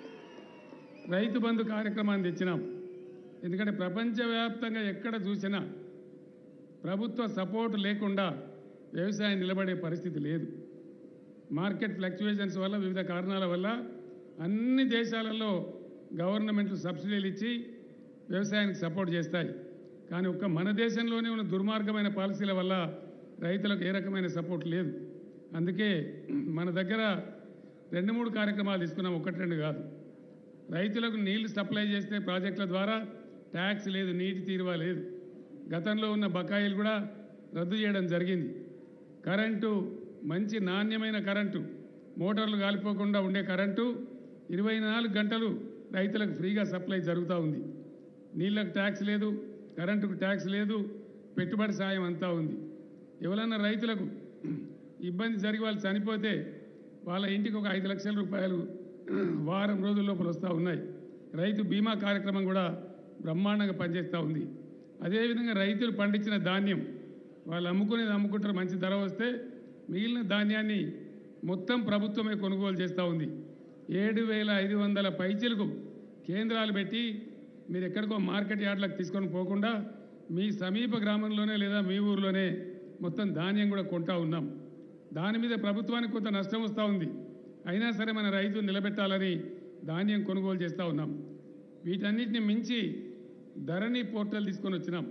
రైతు బంధు కార్యక్రమాన్ని తెచ్చినాం ఎందుకంటే ప్రపంచవ్యాప్తంగా ఎక్కడ చూసినా ప్రభుత్వ సపోర్ట్ లేకుండా వ్యవసాయం నిలబడే పరిస్థితి లేదు మార్కెట్ ఫ్లక్చువేషన్స్ వల్ల వివిధ కారణాల వల్ల అన్ని దేశాలలో గవర్నమెంట్లు సబ్సిడీలు ఇచ్చి వ్యవసాయానికి సపోర్ట్ చేస్తాయి కానీ ఒక్క మన దేశంలోనే ఉన్న దుర్మార్గమైన పాలసీల వల్ల రైతులకు ఏ రకమైన సపోర్ట్ లేదు అందుకే మన దగ్గర రెండు మూడు కార్యక్రమాలు తీసుకున్నాం ఒకటి రెండు కాదు రైతులకు నీళ్లు సప్లై చేస్తే ప్రాజెక్టుల ద్వారా ట్యాక్స్ లేదు నీటి తీరువా లేదు గతంలో ఉన్న బకాయిలు కూడా రద్దు చేయడం జరిగింది కరెంటు మంచి నాణ్యమైన కరెంటు మోటార్లు కాలిపోకుండా ఉండే కరెంటు ఇరవై నాలుగు గంటలు రైతులకు ఫ్రీగా సప్లై జరుగుతూ ఉంది నీళ్ళకు ట్యాక్స్ లేదు కరెంటుకు ట్యాక్స్ లేదు పెట్టుబడి సాయం అంతా ఉంది ఎవరన్నా రైతులకు ఇబ్బంది జరిగి వాళ్ళు చనిపోతే వాళ్ళ ఇంటికి ఒక ఐదు లక్షల రూపాయలు వారం రోజుల లోపల వస్తూ ఉన్నాయి రైతు బీమా కార్యక్రమం కూడా బ్రహ్మాండంగా పనిచేస్తూ ఉంది అదేవిధంగా రైతులు పండించిన ధాన్యం వాళ్ళు అమ్ముకునేది అమ్ముకుంటారు మంచి ధర వస్తే మిగిలిన ధాన్యాన్ని మొత్తం ప్రభుత్వమే కొనుగోలు చేస్తూ ఉంది ఏడు వేల ఐదు వందల పైచీలకు కేంద్రాలు పెట్టి మీరు ఎక్కడికో మార్కెట్ యార్డ్లకు తీసుకొని పోకుండా మీ సమీప గ్రామంలోనే లేదా మీ ఊర్లోనే మొత్తం ధాన్యం కూడా కొంటా ఉన్నాం దాని మీద ప్రభుత్వానికి కొంత నష్టం వస్తూ ఉంది అయినా సరే మన రైతు నిలబెట్టాలని ధాన్యం కొనుగోలు చేస్తూ ఉన్నాం వీటన్నిటిని మించి ధరణి పోర్టల్ తీసుకొని వచ్చినాం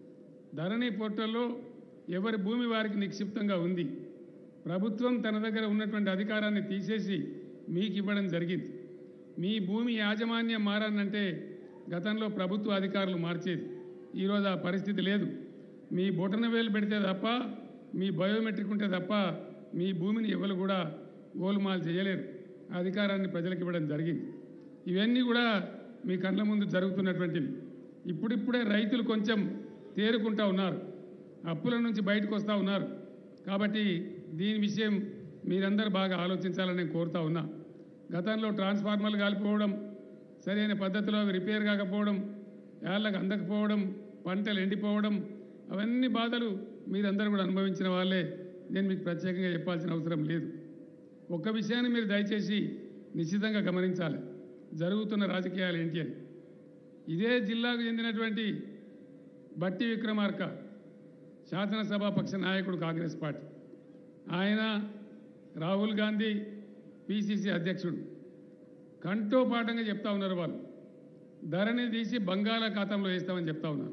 ధరణి పోర్టల్లో ఎవరి భూమి వారికి నిక్షిప్తంగా ఉంది ప్రభుత్వం తన దగ్గర ఉన్నటువంటి అధికారాన్ని తీసేసి మీకు ఇవ్వడం జరిగింది మీ భూమి యాజమాన్యం మారానంటే గతంలో ప్రభుత్వ అధికారులు మార్చేది ఈరోజు ఆ పరిస్థితి లేదు మీ బొటన వేలు పెడితే తప్ప మీ బయోమెట్రిక్ ఉంటే తప్ప మీ భూమిని ఎవరు కూడా గోలుమాలు చేయలేరు ఆ అధికారాన్ని ప్రజలకు ఇవ్వడం జరిగింది ఇవన్నీ కూడా మీ కళ్ళ ముందు జరుగుతున్నటువంటివి ఇప్పుడిప్పుడే రైతులు కొంచెం తేరుకుంటా ఉన్నారు అప్పుల నుంచి బయటకు వస్తూ ఉన్నారు కాబట్టి దీని విషయం మీరందరూ బాగా ఆలోచించాలని నేను కోరుతా ఉన్నా గతంలో ట్రాన్స్ఫార్మర్లు కాలిపోవడం సరైన పద్ధతిలో అవి రిపేర్ కాకపోవడం ఏళ్ళకు అందకపోవడం పంటలు ఎండిపోవడం అవన్నీ బాధలు మీరందరూ కూడా అనుభవించిన వాళ్ళే నేను మీకు ప్రత్యేకంగా చెప్పాల్సిన అవసరం లేదు ఒక్క విషయాన్ని మీరు దయచేసి నిశ్చితంగా గమనించాలి జరుగుతున్న రాజకీయాలు ఏంటి అని ఇదే జిల్లాకు చెందినటువంటి బట్టి విక్రమార్క శాసనసభాపక్ష నాయకుడు కాంగ్రెస్ పార్టీ ఆయన రాహుల్ గాంధీ పిసిసి అధ్యక్షుడు కంఠోపాఠంగా చెప్తా ఉన్నారు వాళ్ళు ధరణి తీసి బంగాళాఖాతంలో వేస్తామని చెప్తా ఉన్నారు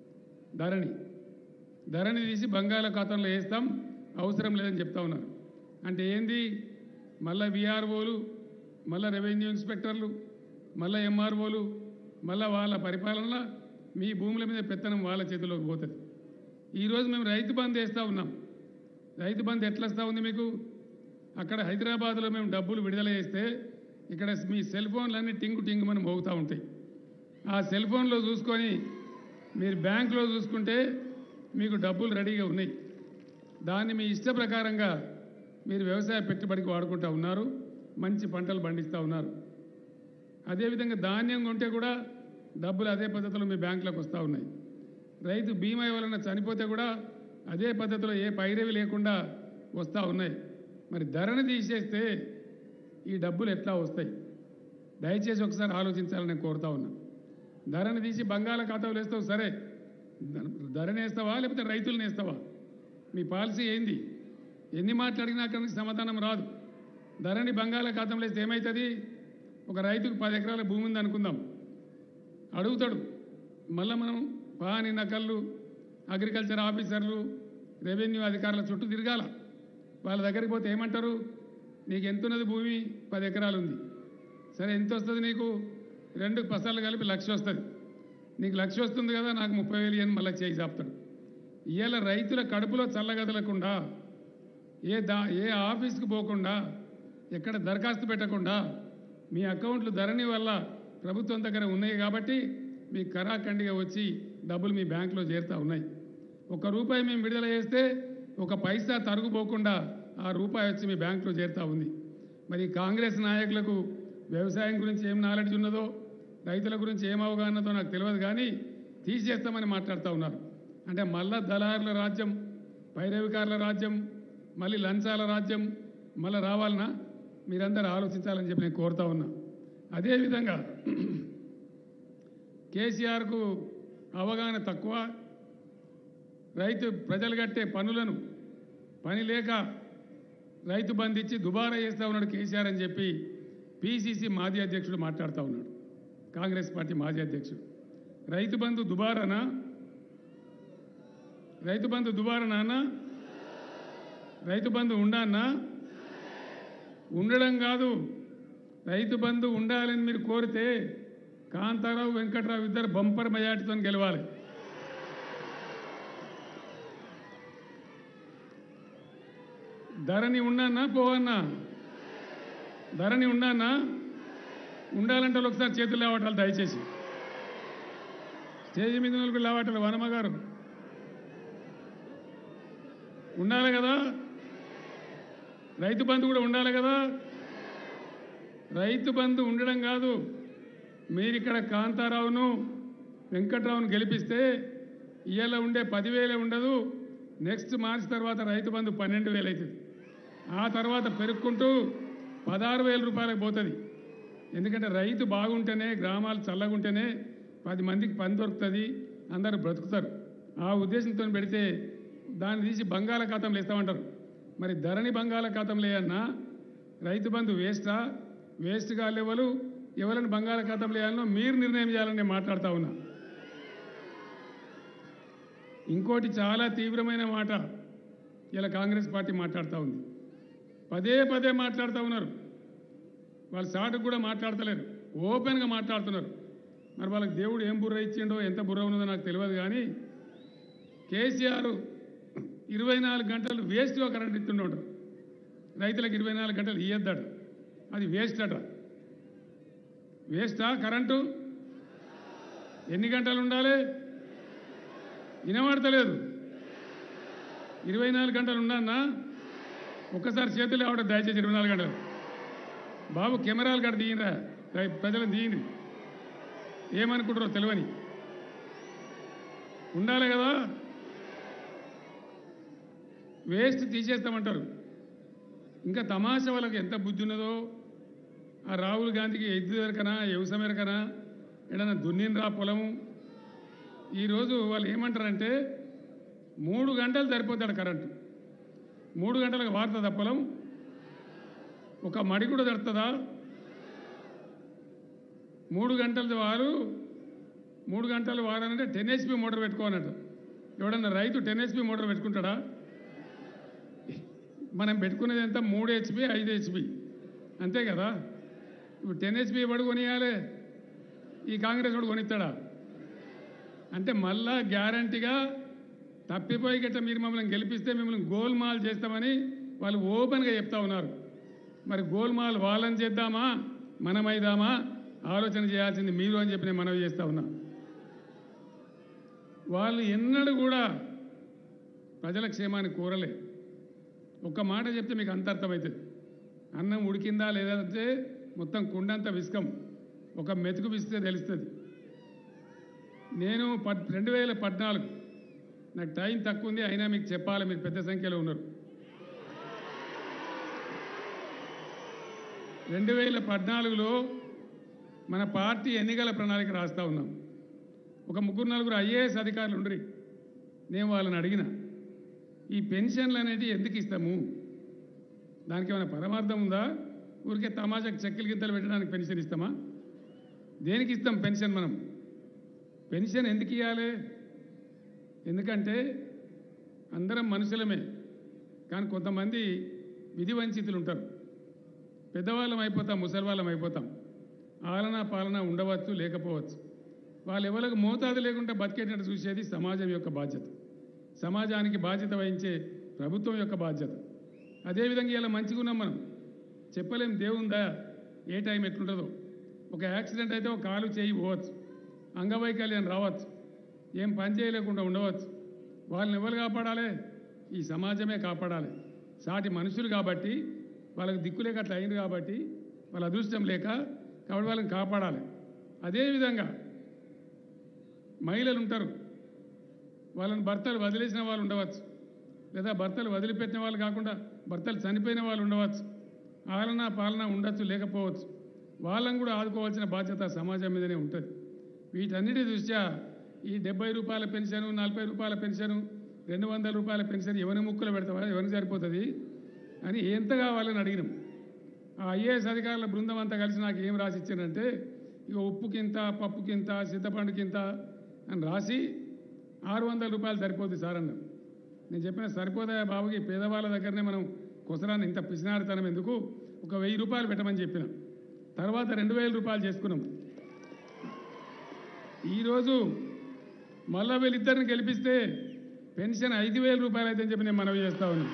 ధరణి ధరణి తీసి బంగాళాఖాతంలో వేస్తాం అవసరం లేదని చెప్తా ఉన్నారు అంటే ఏంది మళ్ళా విఆర్ఓలు మళ్ళా రెవెన్యూ ఇన్స్పెక్టర్లు మళ్ళా ఎంఆర్ఓలు మళ్ళా వాళ్ళ పరిపాలనలో మీ భూముల మీద పెత్తనం వాళ్ళ చేతిలోకి పోతుంది ఈరోజు మేము రైతు బంద్ వేస్తూ ఉన్నాం రైతు బంద్ ఎట్లా వస్తూ ఉంది మీకు అక్కడ హైదరాబాద్లో మేము డబ్బులు విడుదల చేస్తే ఇక్కడ మీ సెల్ ఫోన్లన్నీ టింగు టింగు మనం మోగుతూ ఉంటాయి ఆ సెల్ ఫోన్లో చూసుకొని మీరు బ్యాంకులో చూసుకుంటే మీకు డబ్బులు రెడీగా ఉన్నాయి దాన్ని మీ ఇష్ట ప్రకారంగా మీరు వ్యవసాయ పెట్టుబడికి వాడుకుంటూ ఉన్నారు మంచి పంటలు పండిస్తూ ఉన్నారు అదేవిధంగా ధాన్యం కొంటే కూడా డబ్బులు అదే పద్ధతిలో మీ బ్యాంకులకు వస్తూ ఉన్నాయి రైతు బీమా వలన చనిపోతే కూడా అదే పద్ధతిలో ఏ పైరవి లేకుండా వస్తూ ఉన్నాయి మరి ధరని తీసేస్తే ఈ డబ్బులు ఎట్లా వస్తాయి దయచేసి ఒకసారి ఆలోచించాలని నేను కోరుతా ఉన్నా ధరని తీసి బంగాళాఖాతంలో వేస్తావు సరే ధర- ధరని వేస్తావా లేకపోతే రైతులను వేస్తావా మీ పాలసీ ఏంది ఎన్ని మాట్లాడినా అక్కడి నుంచి సమాధానం రాదు ధరని బంగాళాఖాతంలో వేస్తే ఏమవుతుంది ఒక రైతుకు పది ఎకరాల భూమి ఉంది అనుకుందాం అడుగుతాడు మళ్ళీ మనం పాని నకళ్ళు అగ్రికల్చర్ ఆఫీసర్లు రెవెన్యూ అధికారుల చుట్టూ తిరగాల వాళ్ళ దగ్గరికి పోతే ఏమంటారు నీకు ఎంత ఉన్నది భూమి పది ఎకరాలు ఉంది సరే ఎంత వస్తుంది నీకు రెండు పసాలు కలిపి లక్ష వస్తుంది నీకు లక్ష వస్తుంది కదా నాకు ముప్పై వేలు అని మళ్ళీ చేయి చాపుతాడు ఇవాళ రైతుల కడుపులో చల్లగదలకుండా ఏ దా ఏ ఆఫీస్కి పోకుండా ఎక్కడ దరఖాస్తు పెట్టకుండా మీ అకౌంట్లు ధరణి వల్ల ప్రభుత్వం దగ్గర ఉన్నాయి కాబట్టి మీ కరాఖండిగా వచ్చి డబ్బులు మీ బ్యాంకులో చేరుతా ఉన్నాయి ఒక రూపాయి మేము విడుదల చేస్తే ఒక పైసా తరుగుపోకుండా ఆ రూపాయి వచ్చి మీ బ్యాంకులో చేరుతా ఉంది మరి కాంగ్రెస్ నాయకులకు వ్యవసాయం గురించి ఏం నాలెడ్జ్ ఉన్నదో రైతుల గురించి ఏం అవగాహనతో నాకు తెలియదు కానీ తీసేస్తామని మాట్లాడుతూ ఉన్నారు అంటే మళ్ళా దళారుల రాజ్యం పైరవికారుల రాజ్యం మళ్ళీ లంచాల రాజ్యం మళ్ళీ రావాలనా మీరందరూ ఆలోచించాలని చెప్పి నేను కోరుతా ఉన్నా అదేవిధంగా కేసీఆర్కు అవగాహన తక్కువ రైతు ప్రజలు కట్టే పనులను పని లేక రైతు బంధు ఇచ్చి దుబారా చేస్తూ ఉన్నాడు కేసీఆర్ అని చెప్పి పిసిసి మాజీ అధ్యక్షుడు మాట్లాడుతూ ఉన్నాడు కాంగ్రెస్ పార్టీ మాజీ అధ్యక్షుడు రైతు బంధు దుబారానా రైతు బంధు దుబారానా అన్న రైతు బంధు ఉండానా ఉండడం కాదు రైతు బంధు ఉండాలని మీరు కోరితే కాంతారావు వెంకట్రావు ఇద్దరు బంపర్ మెజార్టీతో గెలవాలి ధరని ఉన్నానా పోవన్నా ధరని ఉన్నానా ఉండాలంటే వాళ్ళు ఒకసారి చేతులు లేవటాలు దయచేసి స్టేజ్ మీద నలుగురు లేవటాలు వనమ్మ గారు ఉండాలి కదా రైతు బంధు కూడా ఉండాలి కదా రైతు బంధు ఉండడం కాదు మీరు ఇక్కడ కాంతారావును వెంకట్రావును గెలిపిస్తే ఇవాళ ఉండే పదివేలే ఉండదు నెక్స్ట్ మార్చి తర్వాత రైతు బంధు పన్నెండు వేలు అవుతుంది ఆ తర్వాత పెరుక్కుంటూ పదహారు వేల రూపాయలకు పోతుంది ఎందుకంటే రైతు బాగుంటేనే గ్రామాలు చల్లగుంటేనే పది మందికి పని దొరుకుతుంది అందరూ బ్రతుకుతారు ఆ ఉద్దేశంతో పెడితే దాన్ని తీసి బంగాళాఖాతంలో ఇస్తామంటారు మరి ధరణి బంగాళాఖాతంలో వేయన్నా రైతు బంధు వేస్టా వేస్ట్ కాలేవలు ఎవరిని బంగాళాఖాతంలో వేయాలనో మీరు నిర్ణయం చేయాలని నేను మాట్లాడుతూ ఉన్నా ఇంకోటి చాలా తీవ్రమైన మాట ఇలా కాంగ్రెస్ పార్టీ మాట్లాడుతూ ఉంది పదే పదే మాట్లాడుతూ ఉన్నారు వాళ్ళు సాటుకు కూడా మాట్లాడతలేరు ఓపెన్గా మాట్లాడుతున్నారు మరి వాళ్ళకి దేవుడు ఏం బుర్ర ఇచ్చిండో ఎంత బుర్ర ఉన్నదో నాకు తెలియదు కానీ కేసీఆర్ ఇరవై నాలుగు గంటలు వేస్ట్గా కరెంట్ ఇస్తుండడు రైతులకు ఇరవై నాలుగు గంటలు ఇయ్యొద్దట అది వేస్ట్ అట వేస్టా కరెంటు ఎన్ని గంటలు ఉండాలి వినబడతలేదు ఇరవై నాలుగు గంటలు ఉండన్నా ఒక్కసారి చేతులు ఆవిడ దయచేసి ఇరవై నాలుగు గంటలు బాబు కెమెరాలు కడ తీయరా ప్రజలను తీయండి ఏమనుకుంటారో తెలియని ఉండాలి కదా వేస్ట్ తీసేస్తామంటారు ఇంకా తమాషా వాళ్ళకి ఎంత బుద్ధి ఉన్నదో ఆ రాహుల్ గాంధీకి ఎద్దు ఎరకనా వ్యవసాయం ఎరకనా ఏడన్నా దున్నిన రా పొలము ఈరోజు వాళ్ళు ఏమంటారంటే మూడు గంటలు సరిపోతాడు కరెంటు మూడు గంటలకు వారుతుందా పొలం ఒక మడి కూడా తడుతుందా మూడు గంటల వారు మూడు గంటలు వారానంటే టెన్ హెచ్పి మోటార్ పెట్టుకోనట్టు ఎవడన్నా రైతు టెన్ హెచ్పి మోటార్ పెట్టుకుంటాడా మనం పెట్టుకునేది ఎంత మూడు హెచ్పి ఐదు హెచ్పి అంతే కదా ఇప్పుడు టెన్ హెచ్పి ఎవడు కొనియాలి ఈ కాంగ్రెస్ వాడు కొనిస్తాడా అంటే మళ్ళా గ్యారంటీగా తప్పిపోయి గట్ట మీరు మమ్మల్ని గెలిపిస్తే మిమ్మల్ని గోల్మాల్ చేస్తామని వాళ్ళు ఓపెన్గా చెప్తా ఉన్నారు మరి గోల్మాల్ వాళ్ళని చేద్దామా మనమైదామా ఆలోచన చేయాల్సింది మీరు అని చెప్పి నేను మనవి చేస్తా ఉన్నా వాళ్ళు ఎన్నడూ కూడా ప్రజల క్షేమాన్ని కోరలే ఒక్క మాట చెప్తే మీకు అంత అర్థమవుతుంది అన్నం ఉడికిందా లేదా అంటే మొత్తం కుండంత విసుకం ఒక మెతుకు పిస్తే తెలుస్తుంది నేను పద్ రెండు వేల పద్నాలుగు నాకు టైం తక్కువ ఉంది అయినా మీకు చెప్పాలి మీరు పెద్ద సంఖ్యలో ఉన్నారు రెండు వేల పద్నాలుగులో మన పార్టీ ఎన్నికల ప్రణాళిక రాస్తా ఉన్నాం ఒక ముగ్గురు నలుగురు ఐఏఎస్ అధికారులు ఉండరు నేను వాళ్ళని అడిగిన ఈ పెన్షన్లు అనేది ఎందుకు ఇస్తాము దానికి ఏమైనా పరమార్థం ఉందా ఊరికే తమాషాకు చెక్కలు గింతలు పెట్టడానికి పెన్షన్ ఇస్తామా దేనికి ఇస్తాం పెన్షన్ మనం పెన్షన్ ఎందుకు ఇవ్వాలి ఎందుకంటే అందరం మనుషులమే కానీ కొంతమంది విధి వంచితులు ఉంటారు పెద్దవాళ్ళం అయిపోతాం ముసలివాళ్ళం అయిపోతాం ఆలన పాలన ఉండవచ్చు లేకపోవచ్చు వాళ్ళు ఎవరికి మోతాదు లేకుండా బతికేటట్టు చూసేది సమాజం యొక్క బాధ్యత సమాజానికి బాధ్యత వహించే ప్రభుత్వం యొక్క బాధ్యత అదేవిధంగా ఇలా మంచిగా ఉన్నాం మనం చెప్పలేం దేవుందా ఏ టైం ఎట్లుంటుందో ఒక యాక్సిడెంట్ అయితే ఒక కాలు చేయి పోవచ్చు అంగవైకల్యం రావచ్చు ఏం పని చేయలేకుండా ఉండవచ్చు వాళ్ళని ఎవరు కాపాడాలి ఈ సమాజమే కాపాడాలి సాటి మనుషులు కాబట్టి వాళ్ళకి దిక్కు లేక అట్లా అయింది కాబట్టి వాళ్ళ అదృష్టం లేక కాబట్టి వాళ్ళని కాపాడాలి అదేవిధంగా మహిళలు ఉంటారు వాళ్ళని భర్తలు వదిలేసిన వాళ్ళు ఉండవచ్చు లేదా భర్తలు వదిలిపెట్టిన వాళ్ళు కాకుండా భర్తలు చనిపోయిన వాళ్ళు ఉండవచ్చు ఆలన పాలన ఉండొచ్చు లేకపోవచ్చు వాళ్ళని కూడా ఆదుకోవాల్సిన బాధ్యత సమాజం మీదనే ఉంటుంది వీటన్నిటి దృష్ట్యా ఈ డెబ్బై రూపాయల పెన్షను నలభై రూపాయల పెన్షను రెండు వందల రూపాయల పెన్షన్ ఎవరి ముక్కులు పెడతావా ఎవరికి సరిపోతుంది అని ఎంత కావాలని అడిగినాం ఆ ఐఏఎస్ అధికారుల బృందం అంతా కలిసి నాకు ఏం రాసి ఇచ్చారంటే ఇక ఉప్పుకింత పప్పుకింత చింతపండుకింత అని రాసి ఆరు వందల రూపాయలు సరిపోద్ది సార్ అన్నారు నేను చెప్పిన సరిపోదా బాబుకి పేదవాళ్ళ దగ్గరనే మనం కొసరాన్ని ఇంత పిసినారితనం ఎందుకు ఒక వెయ్యి రూపాయలు పెట్టమని చెప్పిన తర్వాత రెండు వేల రూపాయలు చేసుకున్నాం ఈరోజు మళ్ళా వీళ్ళిద్దరిని గెలిపిస్తే పెన్షన్ ఐదు వేల రూపాయలు అయితే చెప్పి నేను మనవి చేస్తా ఉన్నాను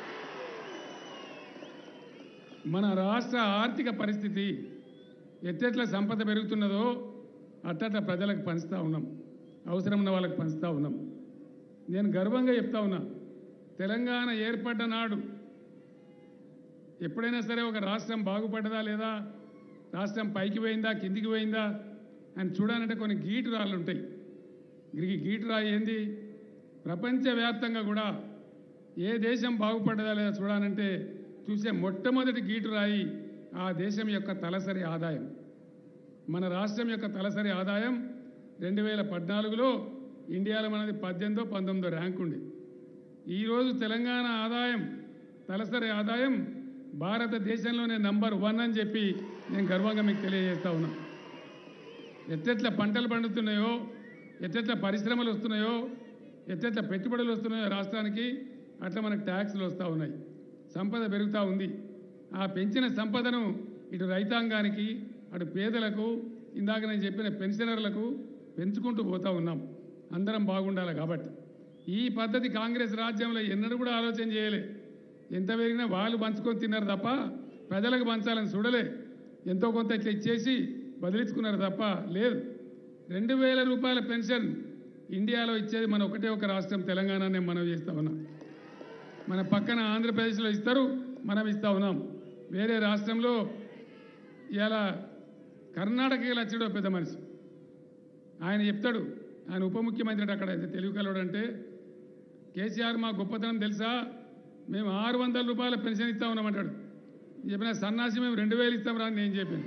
మన రాష్ట్ర ఆర్థిక పరిస్థితి ఎట్టెట్ల సంపద పెరుగుతున్నదో అట్టట్ల ప్రజలకు పంచుతా ఉన్నాం అవసరం ఉన్న వాళ్ళకి పంచుతా ఉన్నాం నేను గర్వంగా చెప్తా ఉన్నా తెలంగాణ ఏర్పడ్డ నాడు ఎప్పుడైనా సరే ఒక రాష్ట్రం బాగుపడ్డదా లేదా రాష్ట్రం పైకి పోయిందా కిందికి పోయిందా అని చూడాలంటే కొన్ని గీటు రాళ్ళు ఉంటాయి ఈ గీటు రాయి ఏంది ప్రపంచవ్యాప్తంగా కూడా ఏ దేశం బాగుపడ్డదా లేదా చూడాలంటే చూసే మొట్టమొదటి గీటు రాయి ఆ దేశం యొక్క తలసరి ఆదాయం మన రాష్ట్రం యొక్క తలసరి ఆదాయం రెండు వేల పద్నాలుగులో ఇండియాలో మనది పద్దెనిమిదో పంతొమ్మిదో ర్యాంక్ ఉంది ఈరోజు తెలంగాణ ఆదాయం తలసరి ఆదాయం భారతదేశంలోనే నంబర్ వన్ అని చెప్పి నేను గర్వంగా మీకు తెలియజేస్తా ఉన్నా ఎట్టెట్ల పంటలు పండుతున్నాయో ఎట్టెట్ల పరిశ్రమలు వస్తున్నాయో ఎట్టెట్ల పెట్టుబడులు వస్తున్నాయో రాష్ట్రానికి అట్లా మనకు ట్యాక్స్లు వస్తూ ఉన్నాయి సంపద పెరుగుతూ ఉంది ఆ పెంచిన సంపదను ఇటు రైతాంగానికి అటు పేదలకు ఇందాక నేను చెప్పిన పెన్షనర్లకు పెంచుకుంటూ పోతా ఉన్నాం అందరం బాగుండాలి కాబట్టి ఈ పద్ధతి కాంగ్రెస్ రాజ్యంలో ఎన్నడూ కూడా ఆలోచన చేయలే ఎంత పెరిగినా వాళ్ళు పంచుకొని తిన్నారు తప్ప ప్రజలకు పంచాలని చూడలే ఎంతో కొంత ఇట్లా ఇచ్చేసి బదిలించుకున్నారు తప్ప లేదు రెండు వేల రూపాయల పెన్షన్ ఇండియాలో ఇచ్చేది మన ఒకటే ఒక రాష్ట్రం తెలంగాణనే మనం చేస్తా ఉన్నాం మన పక్కన ఆంధ్రప్రదేశ్లో ఇస్తారు మనం ఇస్తా ఉన్నాం వేరే రాష్ట్రంలో ఇలా కర్ణాటకకి వచ్చాడు పెద్ద మనిషి ఆయన చెప్తాడు ఆయన ఉప ముఖ్యమంత్రి అక్కడ తెలుగు కలవడు అంటే కేసీఆర్ మా గొప్పతనం తెలుసా మేము ఆరు వందల రూపాయల పెన్షన్ ఇస్తా ఉన్నామంటాడు చెప్పిన సన్నాసి మేము రెండు వేలు ఇస్తాం రా అని నేను చెప్పాను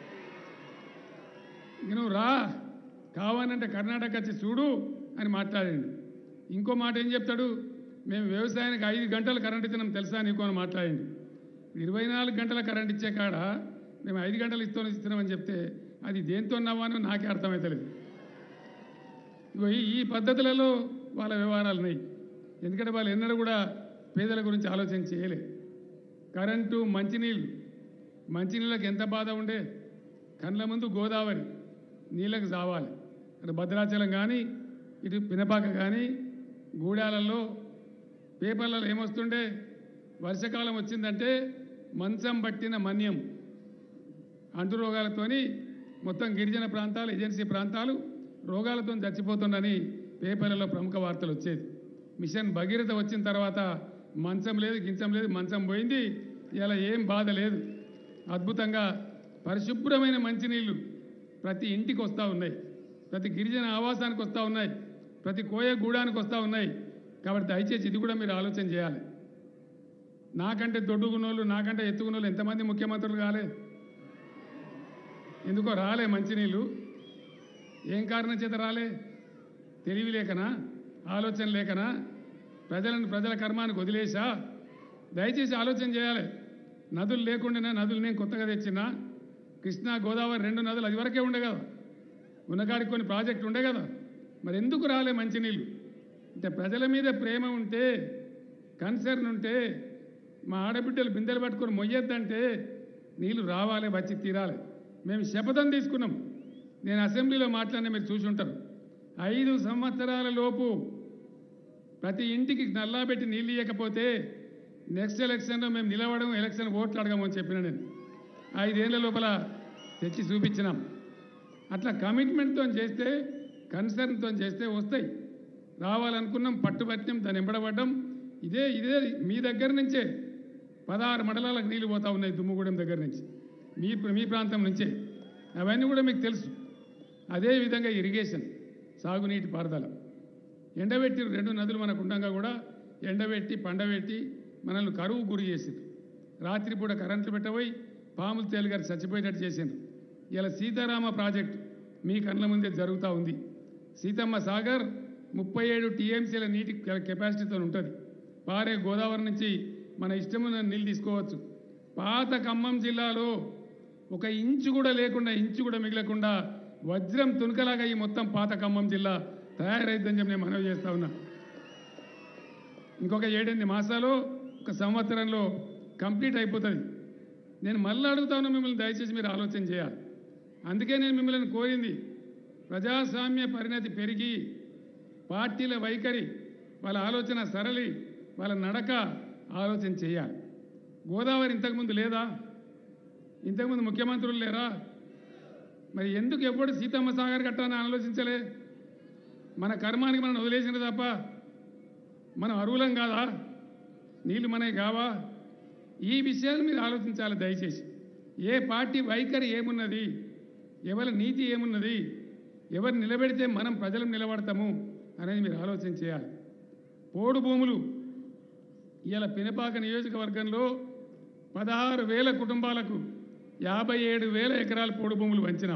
ఇంక నువ్వు రా కావాలంటే కర్ణాటక వచ్చి చూడు అని మాట్లాడండి ఇంకో మాట ఏం చెప్తాడు మేము వ్యవసాయానికి ఐదు గంటలు కరెంట్ ఇస్తున్నాం తెలుసా నీకు అని మాట్లాడండి ఇరవై నాలుగు గంటల కరెంట్ ఇచ్చే కాడ మేము ఐదు గంటలు ఇస్తాం ఇస్తున్నామని చెప్తే అది దేంతో ఉన్నామో నాకే అర్థమవుతలేదు ఇగో ఈ- ఈ పద్ధతులలో వాళ్ళ వ్యవహారాలు ఉన్నాయి ఎందుకంటే వాళ్ళు ఎన్నడూ కూడా పేదల గురించి ఆలోచన చేయలే కరెంటు మంచినీళ్ళు మంచినీళ్ళకి ఎంత బాధ ఉండే కండ్ల ముందు గోదావరి నీళ్ళకి చావాలి అటు భద్రాచలం కానీ ఇటు పినపాక కానీ గూడాలలో పేపర్లలో ఏమొస్తుండే వర్షాకాలం వచ్చిందంటే మంచం పట్టిన మన్యం అంటు రోగాలతోని మొత్తం గిరిజన ప్రాంతాలు ఏజెన్సీ ప్రాంతాలు రోగాలతో చచ్చిపోతుండని పేపర్లలో ప్రముఖ వార్తలు వచ్చేది మిషన్ భగీరథ వచ్చిన తర్వాత మంచం లేదు గించం లేదు మంచం పోయింది ఇలా ఏం బాధ లేదు అద్భుతంగా పరిశుభ్రమైన మంచినీళ్ళు ప్రతి ఇంటికి వస్తూ ఉన్నాయి ప్రతి గిరిజన ఆవాసానికి వస్తూ ఉన్నాయి ప్రతి కోయ గూడానికి వస్తూ ఉన్నాయి కాబట్టి దయచేసి ఇది కూడా మీరు ఆలోచన చేయాలి నాకంటే దొడ్డుకున్నోళ్ళు నాకంటే ఎత్తుకున్నోళ్ళు ఎంతమంది ముఖ్యమంత్రులు కాలే ఎందుకో రాలే మంచినీళ్ళు ఏం కారణం చేత రాలే తెలివి లేకనా ఆలోచన లేకనా ప్రజలను ప్రజల కర్మానికి వదిలేసా దయచేసి ఆలోచన చేయాలి నదులు లేకుండా నదులు నేను కొత్తగా తెచ్చినా కృష్ణా గోదావరి రెండు నదులు అది వరకే ఉండే కదా ఉన్నకాడికి కొన్ని ప్రాజెక్టులు ఉండే కదా మరి ఎందుకు రాలే మంచినీళ్ళు అంటే ప్రజల మీద ప్రేమ ఉంటే కన్సర్న్ ఉంటే మా ఆడబిడ్డలు బిందెలు పట్టుకొని మొయ్యొద్దంటే నీళ్లు రావాలి వచ్చి తీరాలి మేము శపథం తీసుకున్నాం నేను అసెంబ్లీలో మాట్లాడిన మీరు చూసి ఉంటారు ఐదు సంవత్సరాల లోపు ప్రతి ఇంటికి నల్లా పెట్టి నీళ్ళు ఇవ్వకపోతే నెక్స్ట్ ఎలక్షన్లో మేము నిలవడం ఎలక్షన్ ఓట్లు అడగమని చెప్పిన నేను ఐదేళ్ల లోపల తెచ్చి చూపించినాం అట్లా కమిట్మెంట్తో చేస్తే కన్సర్న్తో చేస్తే వస్తాయి రావాలనుకున్నాం పట్టుబట్టినాం దాన్ని ఎంబడబడ్డం ఇదే ఇదే మీ దగ్గర నుంచే పదహారు మండలాలకు నీళ్లు పోతా ఉన్నాయి దుమ్ముగూడెం దగ్గర నుంచి మీ మీ ప్రాంతం నుంచే అవన్నీ కూడా మీకు తెలుసు అదేవిధంగా ఇరిగేషన్ సాగునీటి పారుదల ఎండబెట్టి రెండు నదులు మనకు ఉండగా కూడా ఎండబెట్టి పండబెట్టి మనల్ని కరువు గురి చేసింది రాత్రిపూట కరెంట్లు పెట్టబోయి పాములు తేలిగారు చచ్చిపోయేటట్టు చేసిండ్రు ఇలా సీతారామ ప్రాజెక్టు మీ కళ్ళ ముందే జరుగుతూ ఉంది సీతమ్మ సాగర్ ముప్పై ఏడు టీఎంసీల నీటి కె- కెపాసిటీతో ఉంటుంది పారే గోదావరి నుంచి మన ఇష్టమున్న నీళ్ళు తీసుకోవచ్చు పాత ఖమ్మం జిల్లాలో ఒక ఇంచు కూడా లేకుండా ఇంచు కూడా మిగలకుండా వజ్రం తునకలాగా ఈ మొత్తం పాత ఖమ్మం జిల్లా తయారైద్దని చెప్పి నేను మనవి చేస్తా ఉన్నా ఇంకొక ఏడెనిమిది మాసాలు ఒక సంవత్సరంలో కంప్లీట్ అయిపోతుంది నేను మళ్ళీ అడుగుతా ఉన్నా మిమ్మల్ని దయచేసి మీరు ఆలోచన చేయాలి అందుకే నేను మిమ్మల్ని కోరింది ప్రజాస్వామ్య పరిణతి పెరిగి పార్టీల వైఖరి వాళ్ళ ఆలోచన సరళి వాళ్ళ నడక ఆలోచన చేయాలి గోదావరి ఇంతకుముందు లేదా ఇంతకుముందు ముఖ్యమంత్రులు లేరా మరి ఎందుకు ఎప్పుడు సీతమ్మ సాగర్ కట్టాలని ఆలోచించలే మన కర్మానికి మనం వదిలేసిన తప్ప మనం అరువులం కాదా నీళ్లు మనకి కావా ఈ విషయాలు మీరు ఆలోచించాలి దయచేసి ఏ పార్టీ వైఖరి ఏమున్నది ఎవరి నీతి ఏమున్నది ఎవరు నిలబెడితే మనం ప్రజలు నిలబడతాము అనేది మీరు ఆలోచన చేయాలి పోడు భూములు ఇవాళ పినపాక నియోజకవర్గంలో పదహారు వేల కుటుంబాలకు యాభై ఏడు వేల ఎకరాల పోడు భూములు పంచినాం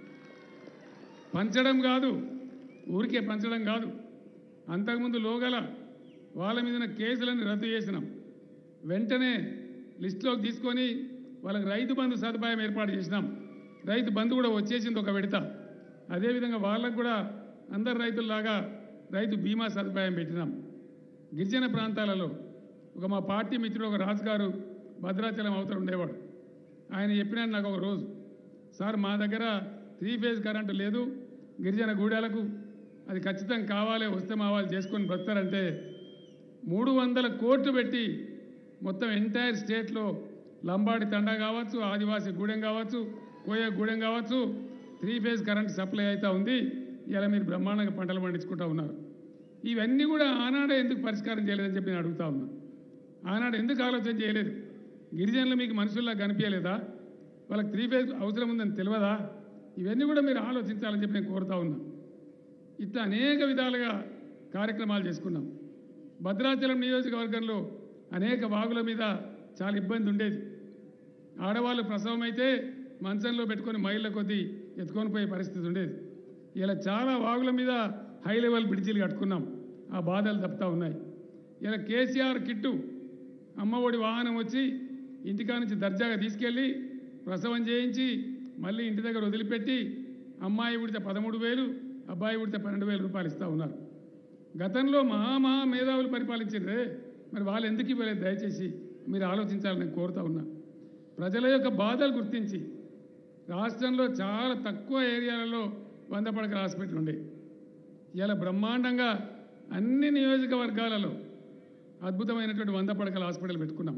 పంచడం కాదు ఊరికే పంచడం కాదు అంతకుముందు లోగల వాళ్ళ మీద ఉన్న కేసులను రద్దు చేసినాం వెంటనే లిస్టులోకి తీసుకొని వాళ్ళకి రైతు బంధు సదుపాయం ఏర్పాటు చేసినాం రైతు బంధు కూడా వచ్చేసింది ఒక విడత అదేవిధంగా వాళ్ళకు కూడా అందరు రైతుల్లాగా రైతు బీమా సదుపాయం పెట్టినాం గిరిజన ప్రాంతాలలో ఒక మా పార్టీ మిత్రుడు ఒక రాజు గారు భద్రాచలం అవతల ఉండేవాడు ఆయన చెప్పినాడు నాకు ఒక రోజు సార్ మా దగ్గర త్రీ ఫేజ్ కరెంటు లేదు గిరిజన గూడాలకు అది ఖచ్చితంగా కావాలి వస్తే మా వాళ్ళు చేసుకొని బ్రతారంటే మూడు వందల కోట్లు పెట్టి మొత్తం ఎంటైర్ స్టేట్లో లంబాడి తండా కావచ్చు ఆదివాసీ గూడెం కావచ్చు కోయ గూడెం కావచ్చు త్రీ ఫేజ్ కరెంట్ సప్లై అవుతా ఉంది ఇలా మీరు బ్రహ్మాండంగా పంటలు పండించుకుంటా ఉన్నారు ఇవన్నీ కూడా ఆనాడే ఎందుకు పరిష్కారం చేయలేదని చెప్పి నేను అడుగుతా ఉన్నా ఆనాడు ఎందుకు ఆలోచన చేయలేదు గిరిజనులు మీకు మనుషుల్లా కనిపించలేదా వాళ్ళకి త్రీ ఫేజ్ అవసరం ఉందని తెలియదా ఇవన్నీ కూడా మీరు ఆలోచించాలని చెప్పి నేను కోరుతా ఉన్నా ఇట్లా అనేక విధాలుగా కార్యక్రమాలు చేసుకున్నాం భద్రాచలం నియోజకవర్గంలో అనేక వాగుల మీద చాలా ఇబ్బంది ఉండేది ఆడవాళ్ళు ప్రసవం అయితే మంచంలో పెట్టుకొని మైళ్ళ కొద్దీ ఎత్తుకొని పోయే పరిస్థితి ఉండేది ఇలా చాలా వాగుల మీద హై లెవెల్ బ్రిడ్జిలు కట్టుకున్నాం ఆ బాధలు తప్పుతా ఉన్నాయి ఇలా కేసీఆర్ కిట్టు అమ్మఒడి వాహనం వచ్చి ఇంటికా నుంచి దర్జాగా తీసుకెళ్ళి ప్రసవం చేయించి మళ్ళీ ఇంటి దగ్గర వదిలిపెట్టి అమ్మాయి ఉడితే పదమూడు వేలు అబ్బాయి ఉడితే పన్నెండు వేల రూపాయలు ఇస్తూ ఉన్నారు గతంలో మహా మహా మేధావులు పరిపాలించారే మరి వాళ్ళు ఎందుకు ఇవ్వలేదు దయచేసి మీరు ఆలోచించాలని నేను కోరుతా ఉన్నా ప్రజల యొక్క బాధలు గుర్తించి రాష్ట్రంలో చాలా తక్కువ ఏరియాలలో వంద పడకల హాస్పిటల్ ఉండే ఇలా బ్రహ్మాండంగా అన్ని నియోజకవర్గాలలో అద్భుతమైనటువంటి వంద పడకల హాస్పిటల్ పెట్టుకున్నాం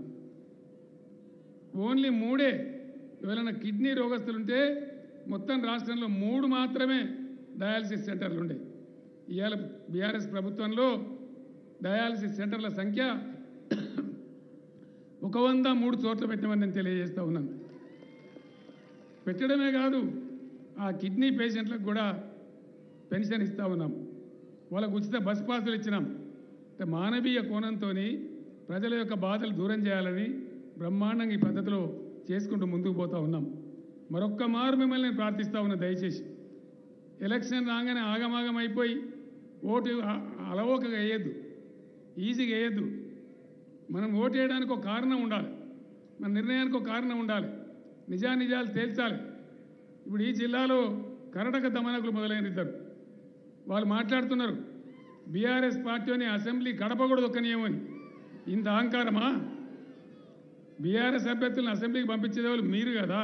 ఓన్లీ మూడే ఎవరైనా కిడ్నీ రోగస్తులుంటే మొత్తం రాష్ట్రంలో మూడు మాత్రమే డయాలసిస్ సెంటర్లు ఉండే ఇవాళ బీఆర్ఎస్ ప్రభుత్వంలో డయాలసిస్ సెంటర్ల సంఖ్య ఒక వంద మూడు చోట్ల పెట్టినామని నేను తెలియజేస్తా ఉన్నాను పెట్టడమే కాదు ఆ కిడ్నీ పేషెంట్లకు కూడా పెన్షన్ ఇస్తూ ఉన్నాం వాళ్ళకు ఉచిత బస్ పాసులు ఇచ్చినాం అంటే మానవీయ కోణంతో ప్రజల యొక్క బాధలు దూరం చేయాలని బ్రహ్మాండంగా ఈ పద్ధతిలో చేసుకుంటూ ముందుకు పోతా ఉన్నాం మరొక్క మారు మిమ్మల్ని నేను ప్రార్థిస్తా ఉన్నా దయచేసి ఎలక్షన్ రాగానే ఆగమాగం అయిపోయి ఓటు అ- అలవోకగా వేయద్దు ఈజీగా వేయద్దు మనం ఓటు వేయడానికి ఒక కారణం ఉండాలి మన నిర్ణయానికి ఒక కారణం ఉండాలి నిజానిజాలు తేల్చాలి ఇప్పుడు ఈ జిల్లాలో కర్ణాటక దమనకులు మొదలైన ఇద్దరు వాళ్ళు మాట్లాడుతున్నారు బీఆర్ఎస్ పార్టీని అసెంబ్లీ గడప కూడా దొక్కనీయమని ఇంత అహంకారమా బీఆర్ఎస్ అభ్యర్థులను అసెంబ్లీకి పంపించేది వాళ్ళు మీరు కదా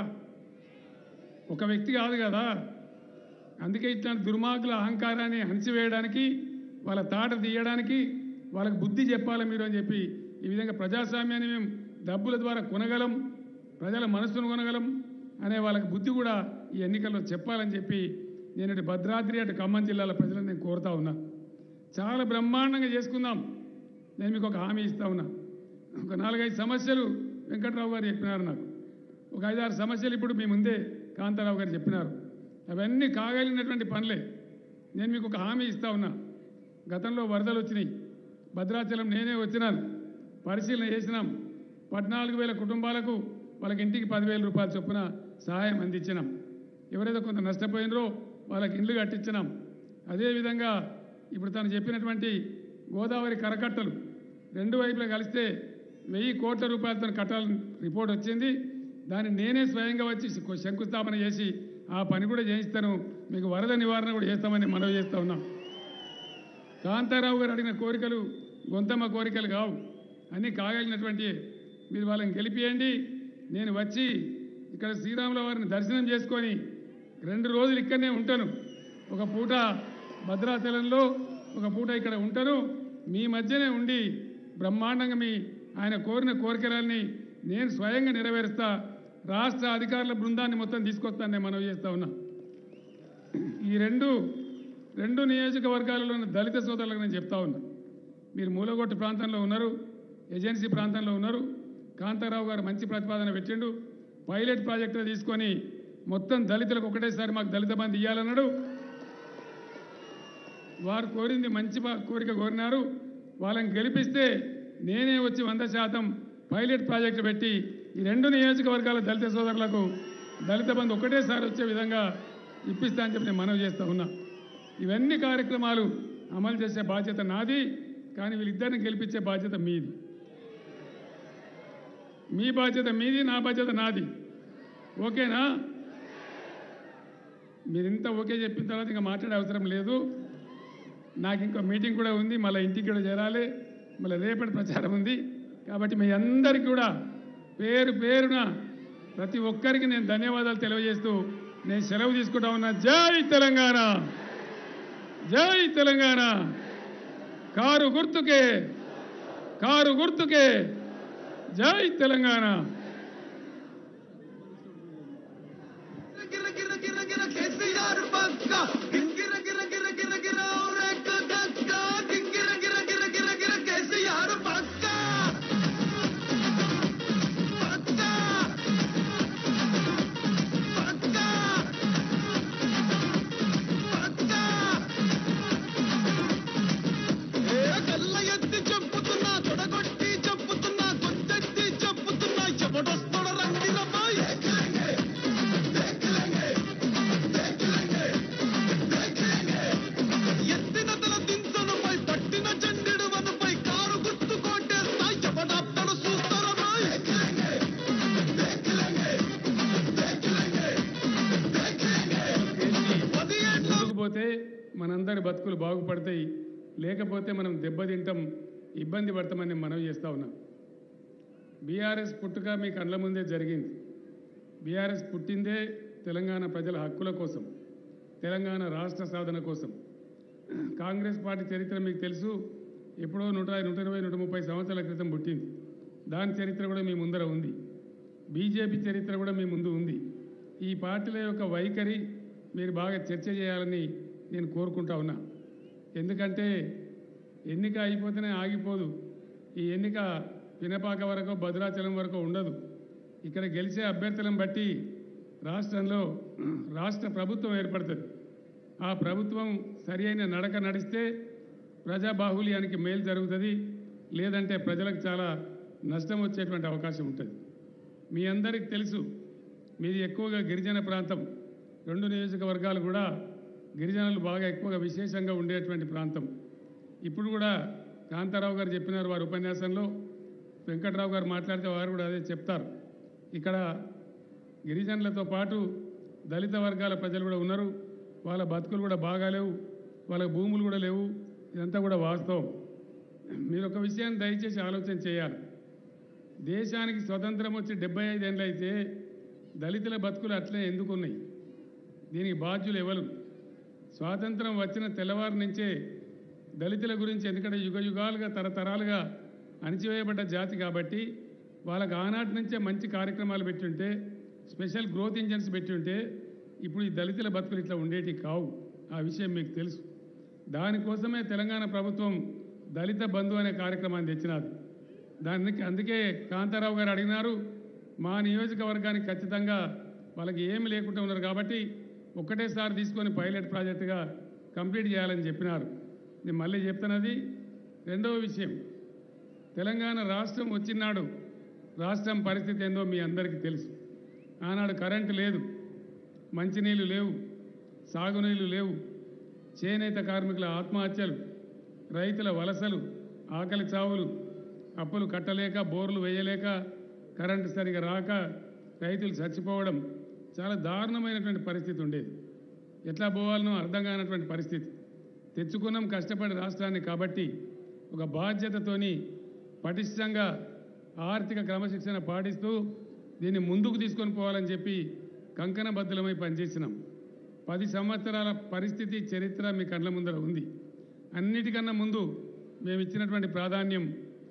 ఒక వ్యక్తి కాదు కదా అందుకే ఇట్లాంటి దుర్మార్గుల అహంకారాన్ని అణిచివేయడానికి వాళ్ళ తాట తీయడానికి వాళ్ళకి బుద్ధి చెప్పాలి మీరు అని చెప్పి ఈ విధంగా ప్రజాస్వామ్యాన్ని మేము డబ్బుల ద్వారా కొనగలం ప్రజల మనస్సును కొనగలం అనే వాళ్ళకి బుద్ధి కూడా ఈ ఎన్నికల్లో చెప్పాలని చెప్పి నేను ఇటు భద్రాద్రి అటు ఖమ్మం జిల్లాల ప్రజలను నేను కోరుతా ఉన్నా చాలా బ్రహ్మాండంగా చేసుకుందాం నేను మీకు ఒక హామీ ఇస్తా ఉన్నా ఒక నాలుగైదు సమస్యలు వెంకట్రావు గారు చెప్పినారు నాకు ఒక ఐదారు సమస్యలు ఇప్పుడు మీ ముందే కాంతారావు గారు చెప్పినారు అవన్నీ కాగలిగినటువంటి పనులే నేను మీకు ఒక హామీ ఇస్తా ఉన్నా గతంలో వరదలు వచ్చినాయి భద్రాచలం నేనే వచ్చినాను పరిశీలన చేసినాం పద్నాలుగు వేల కుటుంబాలకు వాళ్ళకి ఇంటికి పదివేల రూపాయల చొప్పున సహాయం అందించినాం ఎవరైతే కొంత నష్టపోయినరో వాళ్ళకి ఇండ్లు కట్టించినాం అదేవిధంగా ఇప్పుడు తను చెప్పినటువంటి గోదావరి కరకట్టలు రెండు వైపులా కలిస్తే వెయ్యి కోట్ల రూపాయలతో కట్టాలని రిపోర్ట్ వచ్చింది దాన్ని నేనే స్వయంగా వచ్చి శంకు- శంకుస్థాపన చేసి ఆ పని కూడా చేయిస్తాను మీకు వరద నివారణ కూడా చేస్తామని మనవి చేస్తా ఉన్నాం కాంతారావు గారు అడిగిన కోరికలు గొంతమ్మ కోరికలు కావు అన్నీ కాగలిగినటువంటి మీరు వాళ్ళని గెలిపియండి నేను వచ్చి ఇక్కడ శ్రీరాముల వారిని దర్శనం చేసుకొని రెండు రోజులు ఇక్కడనే ఉంటాను ఒక పూట భద్రాచలంలో ఒక పూట ఇక్కడ ఉంటాను మీ మధ్యనే ఉండి బ్రహ్మాండంగా మీ ఆయన కోరిన కోరికలన్నీ నేను స్వయంగా నెరవేరుస్తా రాష్ట్ర అధికారుల బృందాన్ని మొత్తం తీసుకొస్తాను నేను మనవి చేస్తా ఉన్నా ఈ రెండు రెండు నియోజకవర్గాలలో ఉన్న దళిత సోదరులకు నేను చెప్తా ఉన్నా మీరు మూలగొట్టు ప్రాంతంలో ఉన్నారు ఏజెన్సీ ప్రాంతంలో ఉన్నారు కాంతారావు గారు మంచి ప్రతిపాదన పెట్టిండు పైలట్ ప్రాజెక్టు తీసుకొని మొత్తం దళితులకు ఒకటేసారి మాకు దళిత బంధు ఇవ్వాలన్నాడు వారు కోరింది మంచి బా- కోరిక కోరినారు వాళ్ళని గెలిపిస్తే నేనే వచ్చి వంద శాతం పైలట్ ప్రాజెక్టు పెట్టి ఈ రెండు నియోజకవర్గాల దళిత సోదరులకు దళిత బంధు ఒకటేసారి వచ్చే విధంగా ఇప్పిస్తా అని చెప్పి నేను మనవి చేస్తా ఉన్నా ఇవన్నీ కార్యక్రమాలు అమలు చేసే బాధ్యత నాది కానీ వీళ్ళిద్దరిని గెలిపించే బాధ్యత మీది మీ బాధ్యత మీది నా బాధ్యత నాది ఓకేనా మీరు ఇంత ఓకే చెప్పిన తర్వాత ఇంకా మాట్లాడే అవసరం లేదు నాకు ఇంకో మీటింగ్ కూడా ఉంది మళ్ళీ ఇంటికి కూడా చేరాలి మళ్ళీ రేపటి ప్రచారం ఉంది కాబట్టి మీ అందరికీ కూడా పేరు పేరున ప్రతి ఒక్కరికి నేను ధన్యవాదాలు తెలియజేస్తూ నేను సెలవు తీసుకుంటా ఉన్నా జై తెలంగాణ జై తెలంగాణ కారు గుర్తుకే కారు గుర్తుకే జై తెలంగాణ గిర గిర గిర గిర కేసీఆర్ పక్క గింగిర గిర గిర గిర గిర ఔరేక దక్క గింగిర గిర గిర గిర గిర కేసీఆర్ పక్క పక్క పక్క పక్క ఏ కళ్ళ ఎత్తి చెప్పుతున్నా తొడగొట్టి చెప్పుతున్నా గొంతెత్తి చెప్పుతున్నా ఎవడొస్తాడ రండి రమ్మాయి ఎత్తిన తల దించనుపై పట్టిన చండెడు వనుపై కారు గుర్తు కొట్టేస్తా ఎవడాప్తడు చూస్తారమ్మాయి పది ఏండ్ల ముందుకు పోతే మనందరి బతుకులు బాగుపడతాయి లేకపోతే మనం దెబ్బతింటాం ఇబ్బంది పడతామని నేను మనవి చేస్తా ఉన్నాం బీఆర్ఎస్ పుట్టుక మీ కళ్ళ ముందే జరిగింది బీఆర్ఎస్ పుట్టిందే తెలంగాణ ప్రజల హక్కుల కోసం తెలంగాణ రాష్ట్ర సాధన కోసం కాంగ్రెస్ పార్టీ చరిత్ర మీకు తెలుసు ఎప్పుడో నూట నూట ఇరవై నూట ముప్పై సంవత్సరాల క్రితం పుట్టింది దాని చరిత్ర కూడా మీ ముందర ఉంది బీజేపీ చరిత్ర కూడా మీ ముందు ఉంది ఈ పార్టీల యొక్క వైఖరి మీరు బాగా చర్చ చేయాలని నేను కోరుకుంటా ఉన్నా ఎందుకంటే ఎన్నిక అయిపోతేనే ఆగిపోదు ఈ ఎన్నిక పినపాక వరకు భద్రాచలం వరకు ఉండదు ఇక్కడ గెలిచే అభ్యర్థులను బట్టి రాష్ట్రంలో రాష్ట్ర ప్రభుత్వం ఏర్పడుతుంది ఆ ప్రభుత్వం సరి అయిన నడక నడిస్తే ప్రజాబాహుల్యానికి మేలు జరుగుతుంది లేదంటే ప్రజలకు చాలా నష్టం వచ్చేటువంటి అవకాశం ఉంటుంది మీ అందరికీ తెలుసు మీది ఎక్కువగా గిరిజన ప్రాంతం రెండు నియోజకవర్గాలు కూడా గిరిజనులు బాగా ఎక్కువగా విశేషంగా ఉండేటువంటి ప్రాంతం ఇప్పుడు కూడా కాంతారావు గారు చెప్పినారు వారి ఉపన్యాసంలో వెంకట్రావు గారు మాట్లాడితే వారు కూడా అదే చెప్తారు ఇక్కడ గిరిజనులతో పాటు దళిత వర్గాల ప్రజలు కూడా ఉన్నారు వాళ్ళ బతుకులు కూడా బాగాలేవు వాళ్ళ భూములు కూడా లేవు ఇదంతా కూడా వాస్తవం మీరు ఒక విషయాన్ని దయచేసి ఆలోచన చేయాలి దేశానికి స్వతంత్రం వచ్చి డెబ్బై ఐదేళ్ళు అయితే దళితుల బతుకులు అట్లే ఎందుకు ఉన్నాయి దీనికి బాధ్యులు ఎవరు స్వాతంత్రం వచ్చిన తెల్లవారు నుంచే దళితుల గురించి ఎందుకంటే యుగ యుగాలుగా తరతరాలుగా అణిచివేయబడ్డ జాతి కాబట్టి వాళ్ళకి ఆనాటి నుంచే మంచి కార్యక్రమాలు పెట్టుంటే స్పెషల్ గ్రోత్ ఇంజన్స్ పెట్టుంటే ఇప్పుడు ఈ దళితుల బతుకులు ఇట్లా ఉండేటి కావు ఆ విషయం మీకు తెలుసు దానికోసమే తెలంగాణ ప్రభుత్వం దళిత బంధు అనే కార్యక్రమాన్ని తెచ్చినారు దానికి అందుకే కాంతారావు గారు అడిగినారు మా నియోజకవర్గానికి ఖచ్చితంగా వాళ్ళకి ఏమి లేకుండా ఉన్నారు కాబట్టి ఒక్కటేసారి తీసుకొని పైలట్ ప్రాజెక్టుగా కంప్లీట్ చేయాలని చెప్పినారు నేను మళ్ళీ చెప్తున్నది రెండవ విషయం తెలంగాణ రాష్ట్రం వచ్చినాడు రాష్ట్రం పరిస్థితి ఏందో మీ అందరికీ తెలుసు ఆనాడు కరెంటు లేదు మంచినీళ్ళు లేవు సాగునీళ్ళు లేవు చేనేత కార్మికుల ఆత్మహత్యలు రైతుల వలసలు ఆకలి చావులు అప్పులు కట్టలేక బోర్లు వేయలేక కరెంటు సరిగా రాక రైతులు చచ్చిపోవడం చాలా దారుణమైనటువంటి పరిస్థితి ఉండేది ఎట్లా పోవాలనో అర్థం కానటువంటి పరిస్థితి తెచ్చుకున్నాం కష్టపడి రాష్ట్రాన్ని కాబట్టి ఒక బాధ్యతతోని పటిష్టంగా ఆర్థిక క్రమశిక్షణ పాటిస్తూ దీన్ని ముందుకు తీసుకొని పోవాలని చెప్పి కంకణబద్ధులమై పనిచేసినాం పది సంవత్సరాల పరిస్థితి చరిత్ర మీ కళ్ళ ముందర ఉంది అన్నిటికన్నా ముందు మేము ఇచ్చినటువంటి ప్రాధాన్యం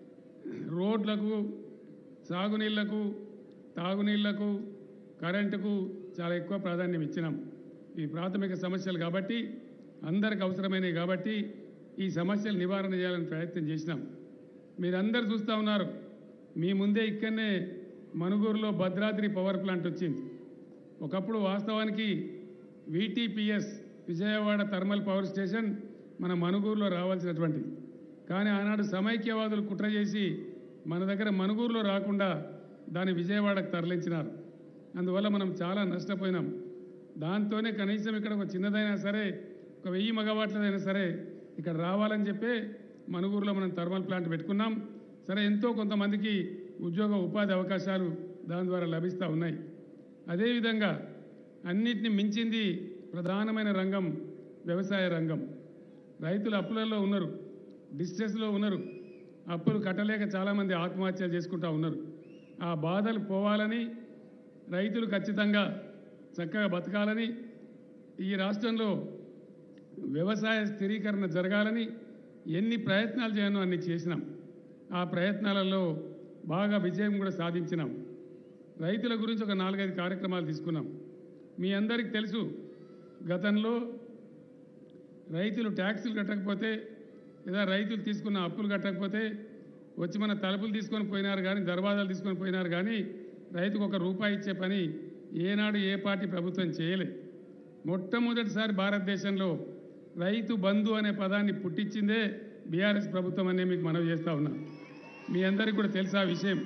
రోడ్లకు సాగునీళ్లకు తాగునీళ్లకు కరెంటుకు చాలా ఎక్కువ ప్రాధాన్యం ఇచ్చినాం ఈ ప్రాథమిక సమస్యలు కాబట్టి అందరికి అవసరమైనవి కాబట్టి ఈ సమస్యలు నివారణ చేయాలని ప్రయత్నం చేసినాం మీరందరూ చూస్తూ ఉన్నారు మీ ముందే ఇక్కడనే మనుగూరులో భద్రాద్రి పవర్ ప్లాంట్ వచ్చింది ఒకప్పుడు వాస్తవానికి VTPS Vijayawada thermal power station మన మనుగూరులో రావాల్సినటువంటిది కానీ ఆనాడు సమైక్యవాదులు కుట్ర చేసి మన దగ్గర మనుగూరులో రాకుండా దాన్ని విజయవాడకు తరలించినారు అందువల్ల మనం చాలా నష్టపోయినాం దాంతోనే కనీసం ఇక్కడ ఒక చిన్నదైనా సరే ఒక వెయ్యి మగవాట్లదైనా సరే ఇక్కడ రావాలని చెప్పే మనుగూరులో మనం థర్మల్ ప్లాంట్ పెట్టుకున్నాం సరే ఎంతో కొంతమందికి ఉద్యోగ ఉపాధి అవకాశాలు దాని ద్వారా లభిస్తూ ఉన్నాయి అదేవిధంగా అన్నిటిని మించింది ప్రధానమైన రంగం వ్యవసాయ రంగం రైతులు అప్పులలో ఉన్నారు డిస్ట్రెస్లో ఉన్నారు అప్పులు కట్టలేక చాలామంది ఆత్మహత్యలు చేసుకుంటూ ఉన్నారు ఆ బాధలు పోవాలని రైతులు ఖచ్చితంగా చక్కగా బతకాలని ఈ రాష్ట్రంలో వ్యవసాయ స్థిరీకరణ జరగాలని ఎన్ని ప్రయత్నాలు చేయనో అన్ని చేసినాం ఆ ప్రయత్నాలలో బాగా విజయం కూడా సాధించినాం రైతుల గురించి ఒక నాలుగైదు కార్యక్రమాలు తీసుకున్నాం మీ అందరికీ తెలుసు గతంలో రైతులు ట్యాక్సులు కట్టకపోతే లేదా రైతులు తీసుకున్న అప్పులు కట్టకపోతే వచ్చి మన తలుపులు తీసుకొని పోయినారు కానీ దర్వాజాలు తీసుకొని పోయినారు కానీ రైతుకు ఒక రూపాయి ఇచ్చే పని ఏనాడు ఏ పార్టీ ప్రభుత్వం చేయలే మొట్టమొదటిసారి భారతదేశంలో రైతు బంధు అనే పదాన్ని పుట్టించిందే బీఆర్ఎస్ ప్రభుత్వం అనే మీకు మనవి చేస్తా ఉన్నా మీ అందరికీ కూడా తెలుసా ఆ విషయం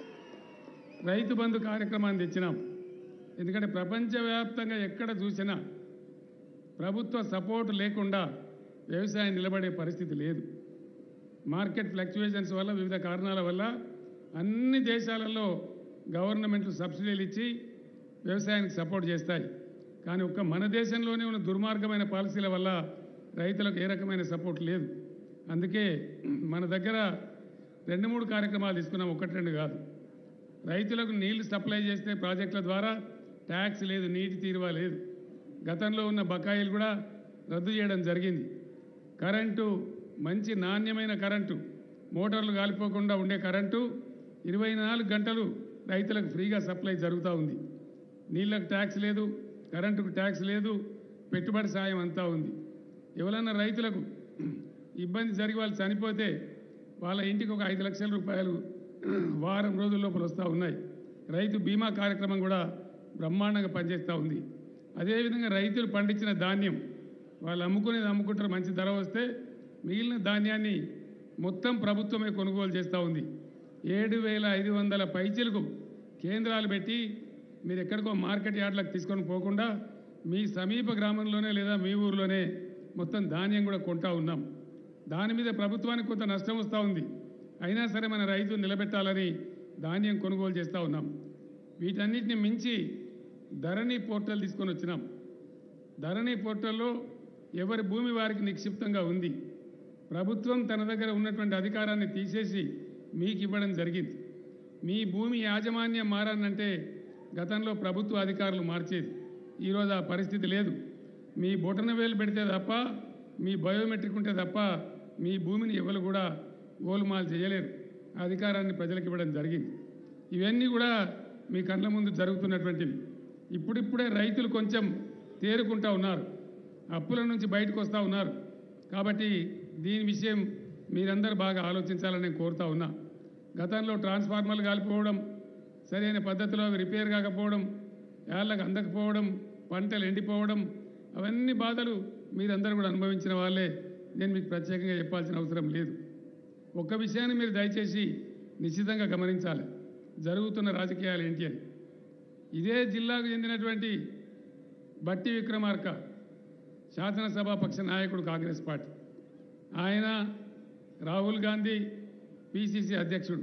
రైతు బంధు కార్యక్రమాన్ని తెచ్చినాం ఎందుకంటే ప్రపంచవ్యాప్తంగా ఎక్కడ చూసినా ప్రభుత్వ సపోర్ట్ లేకుండా వ్యవసాయం నిలబడే పరిస్థితి లేదు మార్కెట్ ఫ్లక్చువేషన్స్ వల్ల వివిధ కారణాల వల్ల అన్ని దేశాలలో గవర్నమెంట్లు సబ్సిడీలు ఇచ్చి వ్యవసాయానికి సపోర్ట్ చేస్తాయి కానీ ఒక్క మన దేశంలోనే ఉన్న దుర్మార్గమైన పాలసీల వల్ల రైతులకు ఏ రకమైన సపోర్ట్ లేదు అందుకే మన దగ్గర రెండు మూడు కార్యక్రమాలు తీసుకున్నాం ఒకటి రెండు కాదు రైతులకు నీళ్లు సప్లై చేస్తే ప్రాజెక్టుల ద్వారా ట్యాక్స్ లేదు నీటి తీరువా లేదు గతంలో ఉన్న బకాయిలు కూడా రద్దు చేయడం జరిగింది కరెంటు మంచి నాణ్యమైన కరెంటు మోటార్లు కాలిపోకుండా ఉండే కరెంటు ఇరవై నాలుగు గంటలు రైతులకు ఫ్రీగా సప్లై జరుగుతూ ఉంది నీళ్ళకు ట్యాక్స్ లేదు కరెంటుకు ట్యాక్స్ లేదు పెట్టుబడి సాయం అంతా ఉంది ఎవరన్నా రైతులకు ఇబ్బంది జరిగి వాళ్ళు చనిపోతే వాళ్ళ ఇంటికి ఒక ఐదు లక్షల రూపాయలు వారం రోజుల లోపల వస్తూ ఉన్నాయి రైతు బీమా కార్యక్రమం కూడా బ్రహ్మాండంగా పనిచేస్తూ ఉంది అదేవిధంగా రైతులు పండించిన ధాన్యం వాళ్ళు అమ్ముకునేది అమ్ముకుంటారు మంచి ధర వస్తే మిగిలిన ధాన్యాన్ని మొత్తం ప్రభుత్వమే కొనుగోలు చేస్తూ ఉంది ఏడు వేల ఐదు వందల పైచీలకు కేంద్రాలు పెట్టి మీరు ఎక్కడికో మార్కెట్ యార్డ్లకు తీసుకొని పోకుండా మీ సమీప గ్రామంలోనే లేదా మీ ఊర్లోనే మొత్తం ధాన్యం కూడా కొంటా ఉన్నాం దాని మీద ప్రభుత్వానికి కొంత నష్టం వస్తూ ఉంది అయినా సరే మన రైతు నిలబెట్టాలని ధాన్యం కొనుగోలు చేస్తూ ఉన్నాం వీటన్నిటిని మించి ధరణి పోర్టల్ తీసుకొని వచ్చినాం ధరణి పోర్టల్లో ఎవరి భూమి వారికి నిక్షిప్తంగా ఉంది ప్రభుత్వం తన దగ్గర ఉన్నటువంటి అధికారాన్ని తీసేసి మీకు ఇవ్వడం జరిగింది మీ భూమి యాజమాన్యం మారానంటే గతంలో ప్రభుత్వ అధికారులు మార్చేది ఈరోజు ఆ పరిస్థితి లేదు మీ బొటన వేలు పెడితే తప్ప మీ బయోమెట్రిక్ ఉంటే తప్ప మీ భూమిని ఎవరు కూడా గోలుమాలు చేయలేరు ఆ అధికారాన్ని ప్రజలకు ఇవ్వడం జరిగింది ఇవన్నీ కూడా మీ కళ్ళ ముందు జరుగుతున్నటువంటివి ఇప్పుడిప్పుడే రైతులు కొంచెం తేరుకుంటా ఉన్నారు అప్పుల నుంచి బయటకు వస్తూ ఉన్నారు కాబట్టి దీని విషయం మీరందరూ బాగా ఆలోచించాలని నేను కోరుతా ఉన్నా గతంలో ట్రాన్స్ఫార్మర్లు కాలిపోవడం సరైన పద్ధతిలో అవి రిపేర్ కాకపోవడం ఏళ్ళకు అందకపోవడం పంటలు ఎండిపోవడం అవన్నీ బాధలు మీరందరూ కూడా అనుభవించిన వాళ్ళే నేను మీకు ప్రత్యేకంగా చెప్పాల్సిన అవసరం లేదు ఒక్క విషయాన్ని మీరు దయచేసి నిశ్చితంగా గమనించాలి జరుగుతున్న రాజకీయాలు ఏంటి అని ఇదే జిల్లాకు చెందినటువంటి బట్టి విక్రమార్క శాసనసభాపక్ష నాయకుడు కాంగ్రెస్ పార్టీ ఆయన రాహుల్ గాంధీ పిసిసి అధ్యక్షుడు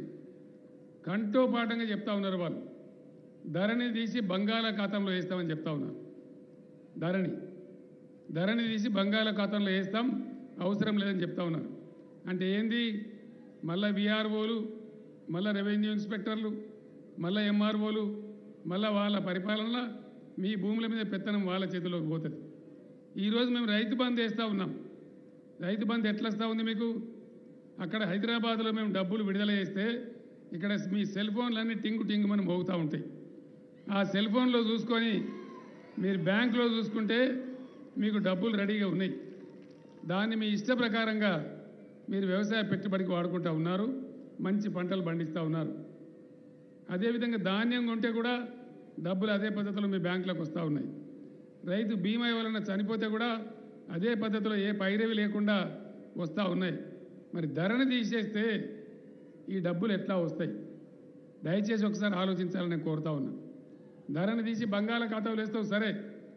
కంఠోపాఠంగా చెప్తా ఉన్నారు వాళ్ళు ధరణి తీసి బంగాళాఖాతంలో వేస్తామని చెప్తా ఉన్నారు ధరణి ధరణి తీసి బంగాళాఖాతంలో వేస్తాం అవసరం లేదని చెప్తా ఉన్నారు అంటే ఏంది మళ్ళా విఆర్ఓలు మళ్ళా రెవెన్యూ ఇన్స్పెక్టర్లు మళ్ళా ఎంఆర్ఓలు మళ్ళా వాళ్ళ పరిపాలనలో మీ భూముల మీద పెత్తనం వాళ్ళ చేతిలోకి పోతుంది ఈరోజు మేము రైతు బంద్ వేస్తూ ఉన్నాం రైతు బంద్ ఎట్లా వస్తూ ఉంది మీకు అక్కడ హైదరాబాద్లో మేము డబ్బులు విడుదల చేస్తే ఇక్కడ మీ సెల్ ఫోన్లన్నీ టింగు టింగుమని మోగుతూ ఉంటాయి ఆ సెల్ ఫోన్లో చూసుకొని మీరు బ్యాంకులో చూసుకుంటే మీకు డబ్బులు రెడీగా ఉన్నాయి దాన్ని మీ ఇష్ట ప్రకారంగా మీరు వ్యవసాయ పెట్టుబడికి వాడుకుంటూ ఉన్నారు మంచి పంటలు పండిస్తూ ఉన్నారు అదేవిధంగా ధాన్యం కొంటే కూడా డబ్బులు అదే పద్ధతిలో మీ బ్యాంకులోకి వస్తూ ఉన్నాయి రైతు బీమా వలన చనిపోతే కూడా అదే పద్ధతిలో ఏ పైరవి లేకుండా వస్తూ ఉన్నాయి మరి ధరని తీసేస్తే ఈ డబ్బులు ఎట్లా వస్తాయి దయచేసి ఒకసారి ఆలోచించాలని నేను కోరుతా ఉన్నా ధరని తీసి బంగాళాఖాతాలు వేస్తావు సరే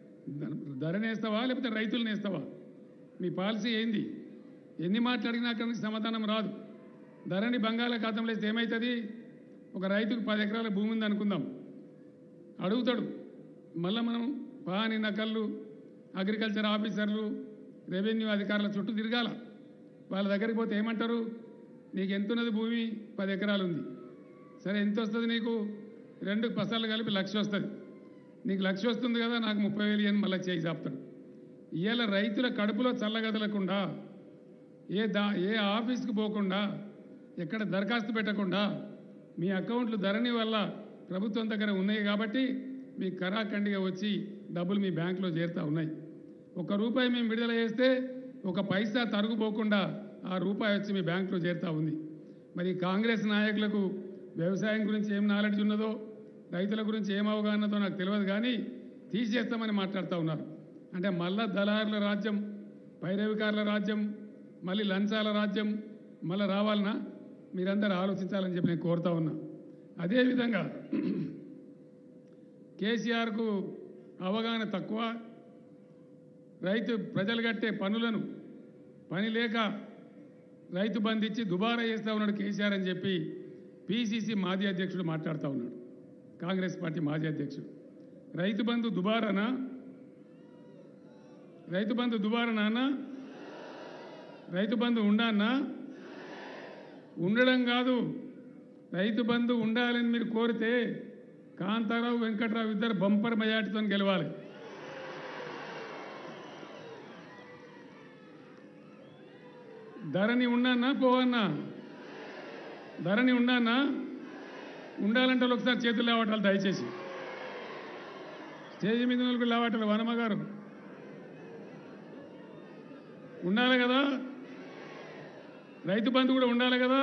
ధరని వేస్తావా లేకపోతే రైతులను వేస్తావా మీ పాలసీ ఏంది ఎన్ని మాట్లాడినా అక్కడి నుంచి సమాధానం రాదు ధరని బంగాళాఖాతంలో వేస్తే ఏమవుతుంది ఒక రైతుకు పది ఎకరాల భూమి ఉంది అనుకుందాం అడుగుతాడు మళ్ళీ మనం పాని నకళ్ళు అగ్రికల్చర్ ఆఫీసర్లు రెవెన్యూ అధికారుల చుట్టూ తిరగాల వాళ్ళ దగ్గరికి పోతే ఏమంటారు నీకు ఎంత ఉన్నది భూమి పది ఎకరాలు ఉంది సరే ఎంత వస్తుంది నీకు రెండు పసాలు కలిపి లక్ష వస్తుంది నీకు లక్ష వస్తుంది కదా నాకు ముప్పై వేలు అని మళ్ళీ చేయి చాపుతాడు ఇవాళ రైతుల కడుపులో చల్లగదలకుండా ఏ దా ఏ ఆఫీస్కి పోకుండా ఎక్కడ దరఖాస్తు పెట్టకుండా మీ అకౌంట్లు ధరణి వల్ల ప్రభుత్వం దగ్గర ఉన్నాయి కాబట్టి మీ కరాఖండిగా వచ్చి డబ్బులు మీ బ్యాంకులో చేరుతా ఉన్నాయి ఒక రూపాయి మేము విడుదల చేస్తే ఒక పైసా తరుగుపోకుండా ఆ రూపాయి వచ్చి మీ బ్యాంకులో చేరుతా ఉంది మరి కాంగ్రెస్ నాయకులకు వ్యవసాయం గురించి ఏం నాలెడ్జ్ ఉన్నదో రైతుల గురించి ఏం అవగాహనతో నాకు తెలియదు కానీ తీసేస్తామని మాట్లాడుతూ ఉన్నారు అంటే మళ్ళా దళారుల రాజ్యం పైరవికారుల రాజ్యం మళ్ళీ లంచాల రాజ్యం మళ్ళీ రావాలనా మీరందరూ ఆలోచించాలని చెప్పి నేను కోరుతా ఉన్నా అదేవిధంగా కేసీఆర్కు అవగాహన తక్కువ రైతు ప్రజలు కట్టే పనులను పని లేక రైతు బంధు ఇచ్చి దుబారా చేస్తూ ఉన్నాడు కేసీఆర్ అని చెప్పి పిసిసి మాజీ అధ్యక్షుడు మాట్లాడుతూ ఉన్నాడు కాంగ్రెస్ పార్టీ మాజీ అధ్యక్షుడు రైతు బంధు దుబారానా రైతు బంధు దుబారానా అన్నా? రైతు బంధు ఉండానా ఉండడం కాదు రైతు బంధు ఉండాలని మీరు కోరితే కాంతారావు వెంకట్రావు ఇద్దరు బంపర్ మెజార్టీతో గెలవాలి ధరణి ఉన్నానా పోవన్నా ధరణి ఉన్నానా ఉండాలంటే వాళ్ళు ఒకసారి చేతులు లేవటాలు దయచేసి స్టేజ్ మీద నలుగురు లేవటాలు వనమ గారు ఉండాలి కదా రైతు బంధు కూడా ఉండాలి కదా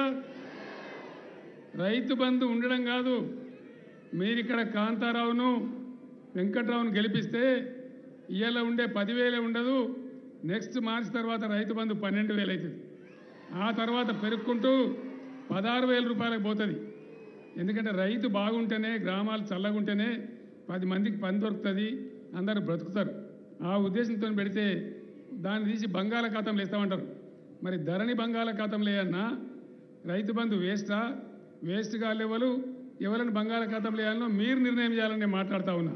రైతు బంధు ఉండడం కాదు మీరు ఇక్కడ కాంతారావును వెంకట్రావును గెలిపిస్తే ఇవాళ ఉండే పదివేలే ఉండదు నెక్స్ట్ మార్చి తర్వాత రైతు బంధు పన్నెండు వేలు అవుతుంది ఆ తర్వాత పెరుక్కుంటూ పదహారు వేల రూపాయలకు పోతుంది ఎందుకంటే రైతు బాగుంటేనే గ్రామాలు చల్లగుంటేనే పది మందికి పని దొరుకుతుంది అందరూ బ్రతుకుతారు ఆ ఉద్దేశంతో పెడితే దాన్ని తీసి బంగాళాఖాతంలో వేస్తామంటారు మరి ధరణి బంగాళాఖాతంలో వేయన్నా రైతు బంధు వేస్టా వేస్ట్ కాలేవలు ఎవరిని బంగాళాఖాతంలో వేయాలనో మీరు నిర్ణయం చేయాలని నేను మాట్లాడుతూ ఉన్నా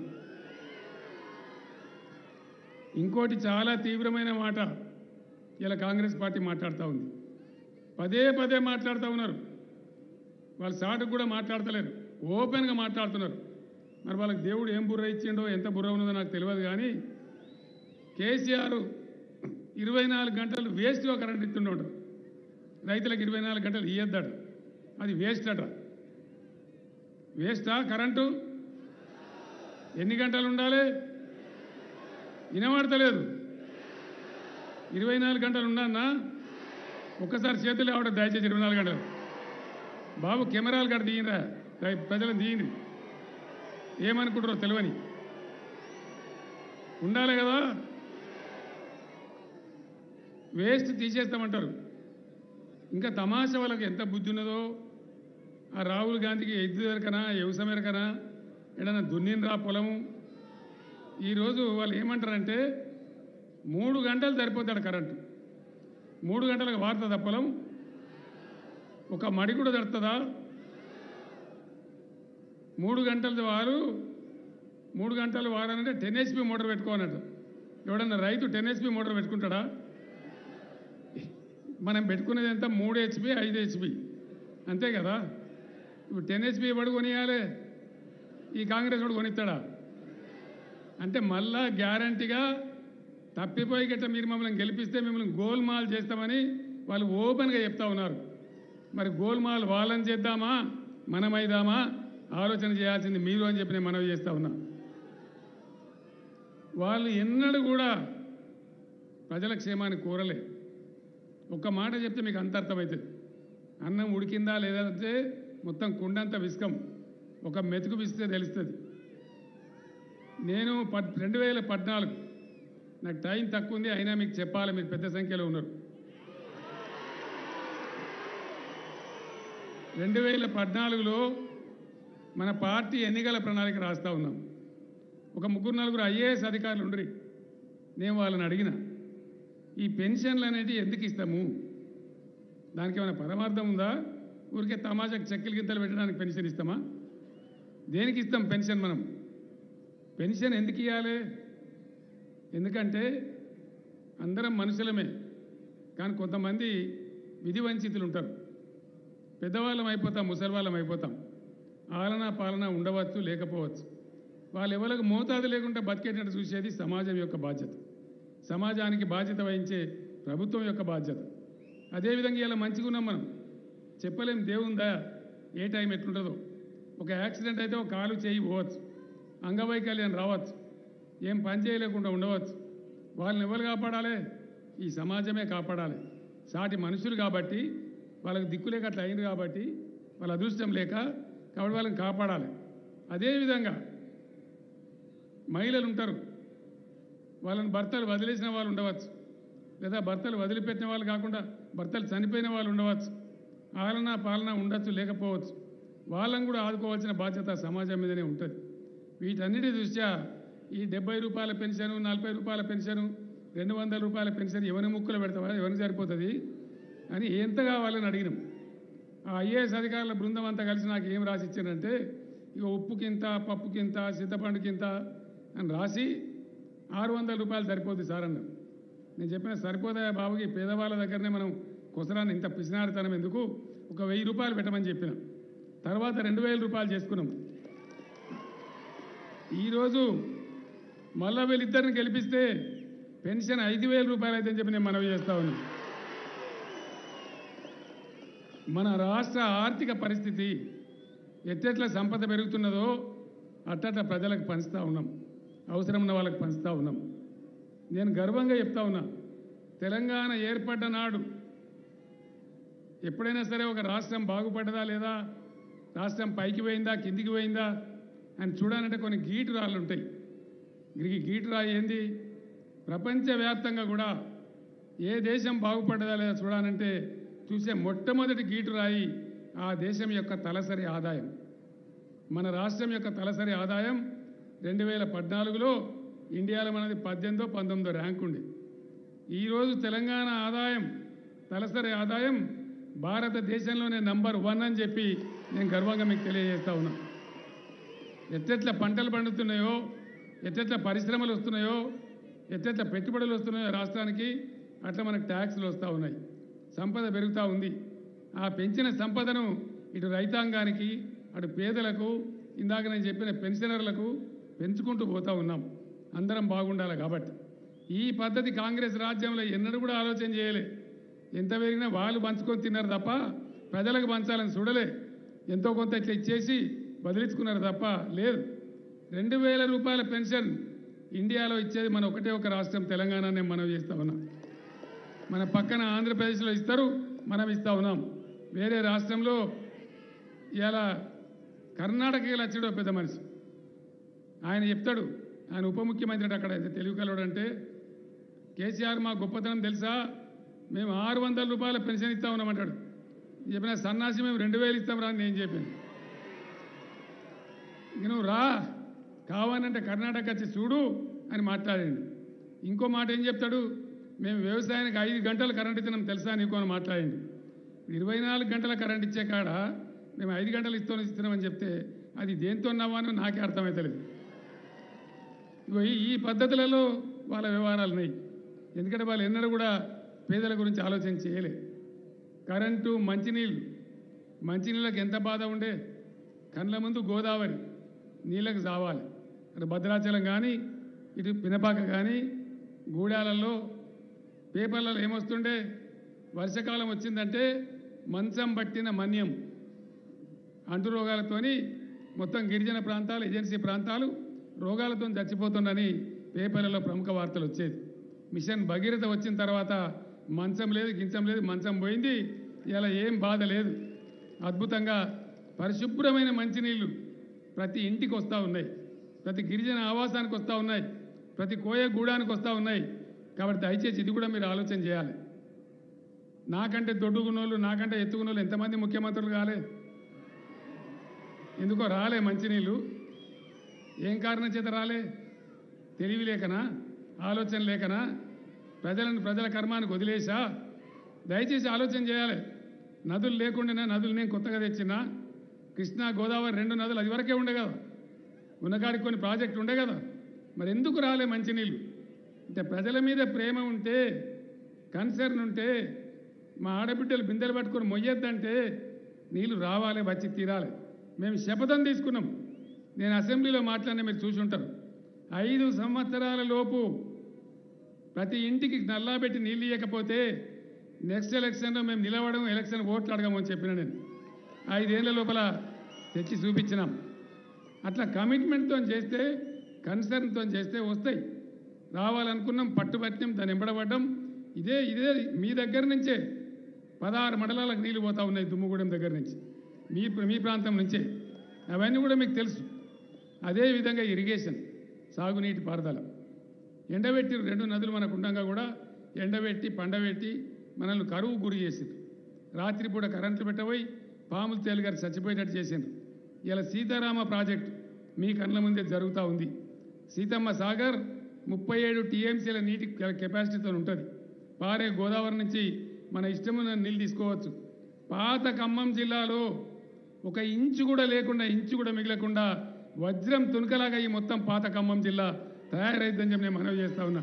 ఇంకోటి చాలా తీవ్రమైన మాట ఇలా కాంగ్రెస్ పార్టీ మాట్లాడుతూ ఉంది పదే పదే మాట్లాడుతూ ఉన్నారు వాళ్ళు సాటుకు కూడా మాట్లాడతలేరు ఓపెన్గా మాట్లాడుతున్నారు మరి వాళ్ళకి దేవుడు ఏం బుర్ర ఇచ్చిండో ఎంత బుర్ర ఉన్నదో నాకు తెలియదు కానీ కేసీఆర్ ఇరవై నాలుగు గంటలు వేస్ట్గా కరెంట్ ఇస్తుండడు రైతులకు ఇరవై నాలుగు గంటలు ఇయ్యద్దట అది వేస్ట్ అట వేస్టా కరెంటు ఎన్ని గంటలు ఉండాలి వినబడతలేదు ఇరవై నాలుగు గంటలు ఉండన్నా ఒక్కసారి చేతులు ఆవిడ దయచేసి ఇరవై నాలుగు గంటలు బాబు కెమెరాలు కాడ తీయరా ప్రజలను తీయండి ఏమనుకుంటారో తెలియని ఉండాలి కదా వేస్ట్ తీసేస్తామంటారు ఇంకా తమాషా వాళ్ళకి ఎంత బుద్ధి ఉన్నదో ఆ రాహుల్ గాంధీకి ఎద్దు ఎరకనా వ్యవసాయం ఎరకనా ఏడన్నా దున్నినరా పొలము ఈరోజు వాళ్ళు ఏమంటారంటే మూడు గంటలు సరిపోతాడు కరెంటు మూడు గంటలకు వారుతుందా పొలం ఒక మడి కూడా తడుతుందా మూడు గంటల వారు మూడు గంటలు వారానంటే టెన్ హెచ్పి మోటార్ పెట్టుకోనట ఎవడన్నా రైతు టెన్ హెచ్పి మోటార్ పెట్టుకుంటాడా మనం పెట్టుకునేది ఎంత మూడు హెచ్పి ఐదు హెచ్పి అంతే కదా ఇప్పుడు టెన్ హెచ్పి ఎవడు కొనియాలి ఈ కాంగ్రెస్ వాడు కొనిస్తాడా అంటే మళ్ళా గ్యారంటీగా తప్పిపోయి గట్ట మీరు మమ్మల్ని గెలిపిస్తే మిమ్మల్ని గోల్మాల్ చేస్తామని వాళ్ళు ఓపెన్గా చెప్తా ఉన్నారు మరి గోల్మాల్ వాళ్ళని చేద్దామా మనమైదామా ఆలోచన చేయాల్సింది మీరు అని చెప్పి నేను మనవి చేస్తా ఉన్నా వాళ్ళు ఎన్నడూ కూడా ప్రజల క్షేమాన్ని కోరలే ఒక్క మాట చెప్తే మీకు అంత అర్థమవుతుంది అన్నం ఉడికిందా లేదా అంటే మొత్తం కుండంత విసుకం ఒక మెతుకు విసితే తెలుస్తుంది నేను పద్ రెండు వేల పద్నాలుగు నాకు టైం తక్కువ ఉంది అయినా మీకు చెప్పాలి మీరు పెద్ద సంఖ్యలో ఉన్నారు రెండు వేల పద్నాలుగులో మన పార్టీ ఎన్నికల ప్రణాళిక రాస్తా ఉన్నాం ఒక ముగ్గురు నలుగురు ఐఏఎస్ అధికారులు ఉండరు నేను వాళ్ళని అడిగిన ఈ పెన్షన్లు అనేటివి ఎందుకు ఇస్తాము దానికి ఏమైనా పరమార్థం ఉందా ఊరికే తమాషాకి చెక్కలు గింతలు పెట్టడానికి పెన్షన్ ఇస్తామా దేనికి ఇస్తాం పెన్షన్ మనం పెన్షన్ ఎందుకు ఇవ్వాలి ఎందుకంటే అందరం మనుషులమే కానీ కొంతమంది విధి వంచితులు ఉంటారు పెద్దవాళ్ళం అయిపోతాం ముసలివాళ్ళం అయిపోతాం ఆలన పాలన ఉండవచ్చు లేకపోవచ్చు వాళ్ళు ఎవరికి మోతాదు లేకుండా బతికేటట్టు చూసేది సమాజం యొక్క బాధ్యత సమాజానికి బాధ్యత వహించే ప్రభుత్వం యొక్క బాధ్యత అదేవిధంగా ఇలా మంచిగా ఉన్నాం మనం చెప్పలేం దేవుందా ఏ టైం ఎట్లుంటుందో ఒక యాక్సిడెంట్ అయితే ఒక కాలు చేయి పోవచ్చు అంగవైకల్యం రావచ్చు ఏం పని చేయలేకుండా ఉండవచ్చు వాళ్ళని ఎవరు కాపాడాలి ఈ సమాజమే కాపాడాలి సాటి మనుషులు కాబట్టి వాళ్ళకి దిక్కులేక అట్లా అయింది కాబట్టి వాళ్ళ అదృష్టం లేక కాబట్టి వాళ్ళని కాపాడాలి అదేవిధంగా మహిళలు ఉంటారు వాళ్ళని భర్తలు వదిలేసిన వాళ్ళు ఉండవచ్చు లేదా భర్తలు వదిలిపెట్టిన వాళ్ళు కాకుండా భర్తలు చనిపోయిన వాళ్ళు ఉండవచ్చు ఆలన పాలన ఉండొచ్చు లేకపోవచ్చు వాళ్ళని కూడా ఆదుకోవాల్సిన బాధ్యత సమాజం మీదనే ఉంటుంది వీటన్నిటి దృష్ట్యా ఈ డెబ్బై రూపాయల పెన్షను నలభై రూపాయల పెన్షను రెండు వందల రూపాయల పెన్షన్ ఎవరి ముక్కులు పెడతావా ఎవరికి సరిపోతుంది అని ఎంత కావాలని అడిగినాం ఆ ఐఏఎస్ అధికారుల బృందం అంతా కలిసి నాకు ఏం రాసి ఇచ్చారంటే ఇక ఉప్పుకింత పప్పుకింత చింతపండుకింత అని రాసి ఆరు వందల రూపాయలు సరిపోద్ది సార్ అన్నారు నేను చెప్పిన సరిపోదా బాబుకి పేదవాళ్ళ దగ్గరనే మనం కొసరాన్ని ఇంత పిసినారితనం ఎందుకు ఒక వెయ్యి రూపాయలు పెట్టమని చెప్పిన తర్వాత రెండు వేల రూపాయలు చేసుకున్నాం ఈరోజు మళ్ళా వీళ్ళిద్దరిని గెలిపిస్తే పెన్షన్ ఐదు వేల రూపాయలు అయితే చెప్పి నేను మనవి చేస్తా ఉన్నాను మన రాష్ట్ర ఆర్థిక పరిస్థితి ఎట్టెట్ల సంపద పెరుగుతున్నదో అట్టట్ల ప్రజలకు పంచుతా ఉన్నాం అవసరం ఉన్న వాళ్ళకి పంచుతా ఉన్నాం నేను గర్వంగా చెప్తా ఉన్నా తెలంగాణ ఏర్పడ్డ నాడు ఎప్పుడైనా సరే ఒక రాష్ట్రం బాగుపడ్డదా లేదా రాష్ట్రం పైకి పోయిందా కిందికి పోయిందా అని చూడాలంటే కొన్ని గీటు రాళ్ళు ఉంటాయి గిరికి గీటురాయి ఏంది ప్రపంచవ్యాప్తంగా కూడా ఏ దేశం బాగుపడ్డదా లేదా చూడాలంటే చూసే మొట్టమొదటి గీటురాయి ఆ దేశం యొక్క తలసరి ఆదాయం మన రాష్ట్రం యొక్క తలసరి ఆదాయం రెండు వేల పద్నాలుగులో ఇండియాలో మనది పద్దెనిమిదో పంతొమ్మిదో ర్యాంక్ ఉంది ఈరోజు తెలంగాణ ఆదాయం తలసరి ఆదాయం భారతదేశంలోనే నంబర్ వన్ అని చెప్పి నేను గర్వంగా మీకు తెలియజేస్తా ఉన్నా ఎట్టెట్ల పంటలు పండుతున్నాయో ఎట్టెట్ల పరిశ్రమలు వస్తున్నాయో ఎట్టెట్ల పెట్టుబడులు వస్తున్నాయో రాష్ట్రానికి అట్లా మనకు ట్యాక్స్లు వస్తూ ఉన్నాయి సంపద పెరుగుతూ ఉంది ఆ పెంచిన సంపదను ఇటు రైతాంగానికి అటు పేదలకు ఇందాక నేను చెప్పిన పెన్షనర్లకు పెంచుకుంటూ పోతా ఉన్నాం అందరం బాగుండాలి కాబట్టి ఈ పద్ధతి కాంగ్రెస్ రాజ్యంలో ఎన్నడూ కూడా ఆలోచన చేయలే ఎంత పెరిగినా వాళ్ళు పంచుకొని తిన్నారు తప్ప ప్రజలకు పంచాలని చూడలే ఎంతో కొంత ఇట్లా ఇచ్చేసి బదిలించుకున్నారు తప్ప లేదు రెండు వేల రూపాయల పెన్షన్ ఇండియాలో ఇచ్చేది మన ఒకటే ఒక రాష్ట్రం తెలంగాణనే మనం చేస్తా ఉన్నాం మన పక్కన ఆంధ్రప్రదేశ్లో ఇస్తారు మనం ఇస్తా ఉన్నాం వేరే రాష్ట్రంలో ఇలా కర్ణాటకకి వచ్చాడు ఓ పెద్ద మనిషి ఆయన చెప్తాడు ఆయన ఉప ముఖ్యమంత్రి అంటే అక్కడ అయితే తెలుగు కలవాడు అంటే కేసీఆర్ మా గొప్పతనం తెలుసా మేము ఆరు వందల రూపాయల పెన్షన్ ఇస్తా ఉన్నామంటాడు చెప్పిన సన్నాసి మేము రెండు వేలు ఇస్తాం రా అని నేను చెప్పాను ఇక నువ్వు రా కావాలంటే కర్ణాటక వచ్చి చూడు అని మాట్లాడండి ఇంకో మాట ఏం చెప్తాడు మేము వ్యవసాయానికి ఐదు గంటలు కరెంట్ ఇస్తున్నాం తెలుసా నీకు అని మాట్లాడండి ఇరవై నాలుగు గంటల కరెంట్ ఇచ్చే కాడ మేము ఐదు గంటలు ఇస్తాం ఇస్తున్నామని చెప్తే అది దేంతో నవ్వానో నాకే అర్థమవుతలేదు ఇగో ఈ- ఈ పద్ధతులలో వాళ్ళ వ్యవహారాలు ఉన్నాయి ఎందుకంటే వాళ్ళు ఎన్నడూ కూడా పేదల గురించి ఆలోచన చేయలే కరెంటు మంచినీళ్ళు మంచినీళ్ళకి ఎంత బాధ ఉండే కండ్ల ముందు గోదావరి నీళ్ళకి జావాలి అటు భద్రాచలం కానీ ఇటు పినపాక కానీ గూడాలలో పేపర్లలో ఏమొస్తుండే వర్షాకాలం వచ్చిందంటే మంచం పట్టిన మన్యం అంటు రోగాలతోని మొత్తం గిరిజన ప్రాంతాలు ఏజెన్సీ ప్రాంతాలు రోగాలతో చచ్చిపోతుండని పేపర్లలో ప్రముఖ వార్తలు వచ్చేది మిషన్ భగీరథ వచ్చిన తర్వాత మంచం లేదు గించం లేదు మంచం పోయింది ఇలా ఏం బాధ లేదు అద్భుతంగా పరిశుభ్రమైన మంచినీళ్ళు ప్రతి ఇంటికి వస్తూ ఉన్నాయి ప్రతి గిరిజన ఆవాసానికి వస్తూ ఉన్నాయి ప్రతి కోయ గూడానికి వస్తూ ఉన్నాయి కాబట్టి దయచేసి ఇది కూడా మీరు ఆలోచన చేయాలి నాకంటే దొడ్డుగున్నోళ్ళు నాకంటే ఎత్తుకున్నోళ్ళు ఎంతమంది ముఖ్యమంత్రులు కాలే ఎందుకో రాలే మంచినీళ్ళు ఏం కారణం చేత రాలే తెలివి లేకనా ఆలోచన లేకనా ప్రజలను ప్రజల కర్మానికి వదిలేసా దయచేసి ఆలోచన చేయాలి నదులు లేకుండా నదులు నేను కొత్తగా తెచ్చినా కృష్ణా గోదావరి రెండు నదులు అది వరకే ఉండే కదా ఉన్నకాడికి కొన్ని ప్రాజెక్టు ఉండే కదా మరి ఎందుకు రాలే మంచినీళ్ళు అంటే ప్రజల మీద ప్రేమ ఉంటే కన్సర్న్ ఉంటే మా ఆడబిడ్డలు బిందెలు పట్టుకొని మొయ్యొద్దంటే నీళ్లు రావాలి వచ్చి తీరాలి మేము శపథం తీసుకున్నాం నేను అసెంబ్లీలో మాట్లాడిన మీరు చూసి ఉంటారు ఐదు సంవత్సరాల లోపు ప్రతి ఇంటికి నల్లా పెట్టి నీళ్ళు ఇవ్వకపోతే నెక్స్ట్ ఎలక్షన్లో మేము నిలవడం ఎలక్షన్ ఓట్లు అడగమని చెప్పిన నేను ఐదేళ్ల లోపల తెచ్చి చూపించినాం అట్లా కమిట్మెంట్తో చేస్తే కన్సర్న్తో చేస్తే వస్తాయి రావాలనుకున్నాం పట్టుబట్టినాం దాన్ని ఎంబడబడ్డం ఇదే ఇదే మీ దగ్గర నుంచే పదహారు మండలాలకు నీళ్లు పోతా ఉన్నాయి దుమ్ముగూడెం దగ్గర నుంచి మీ మీ ప్రాంతం నుంచే అవన్నీ కూడా మీకు తెలుసు అదేవిధంగా ఇరిగేషన్ సాగునీటి పారుదల ఎండబెట్టి రెండు నదులు మనకు ఉండగా కూడా ఎండబెట్టి పండబెట్టి మనల్ని కరువు గురి చేసింది రాత్రిపూట కరెంట్లు పెట్టబోయి పాములు తేలిగారు చచ్చిపోయేటట్టు చేసిండ్రు ఇలా సీతారామ ప్రాజెక్టు మీ కళ్ళ ముందే జరుగుతూ ఉంది సీతమ్మ సాగర్ ముప్పై ఏడు టీఎంసీల నీటి కె- కెపాసిటీతో ఉంటుంది పారే గోదావరి నుంచి మన ఇష్టమైన నీళ్ళు తీసుకోవచ్చు పాత ఖమ్మం జిల్లాలో ఒక ఇంచు కూడా లేకుండా ఇంచు కూడా మిగలకుండా వజ్రం తునకలాగా ఈ మొత్తం పాత ఖమ్మం జిల్లా తయారైద్దని చెప్పి నేను మనవి చేస్తా ఉన్నా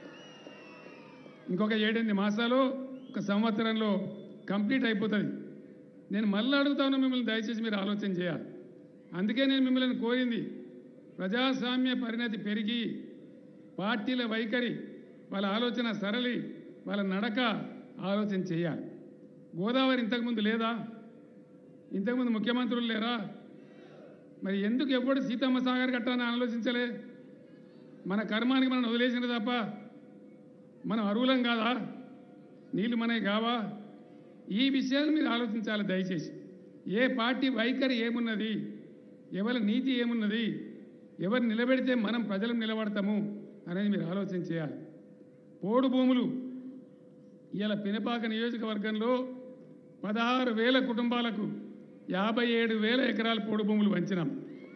ఇంకొక ఏడెనిమిది మాసాలు ఒక సంవత్సరంలో కంప్లీట్ అయిపోతుంది నేను మళ్ళీ అడుగుతా ఉన్నా మిమ్మల్ని దయచేసి మీరు ఆలోచన చేయాలి అందుకే నేను మిమ్మల్ని కోరింది ప్రజాస్వామ్య పరిణతి పెరిగి పార్టీల వైఖరి వాళ్ళ ఆలోచన సరళి వాళ్ళ నడక ఆలోచన చేయాలి గోదావరి ఇంతకుముందు లేదా ఇంతకుముందు ముఖ్యమంత్రులు లేరా మరి ఎందుకు ఎప్పుడు సీతమ్మ సాగర్ కట్టాలని ఆలోచించలే మన కర్మానికి మనం వదిలేసిన తప్ప మనం అరువులం కాదా నీళ్ళు మనకి కావా ఈ విషయాలు మీరు ఆలోచించాలి దయచేసి ఏ పార్టీ వైఖరి ఏమున్నది ఎవరి నీతి ఏమున్నది ఎవరు నిలబెడితే మనం ప్రజలు నిలబడతాము అనేది మీరు ఆలోచన చేయాలి పోడు భూములు ఇలా పినపాక నియోజకవర్గంలో పదహారు వేల కుటుంబాలకు యాభై ఏడు వేల ఎకరాల పోడు భూములు పంచినాం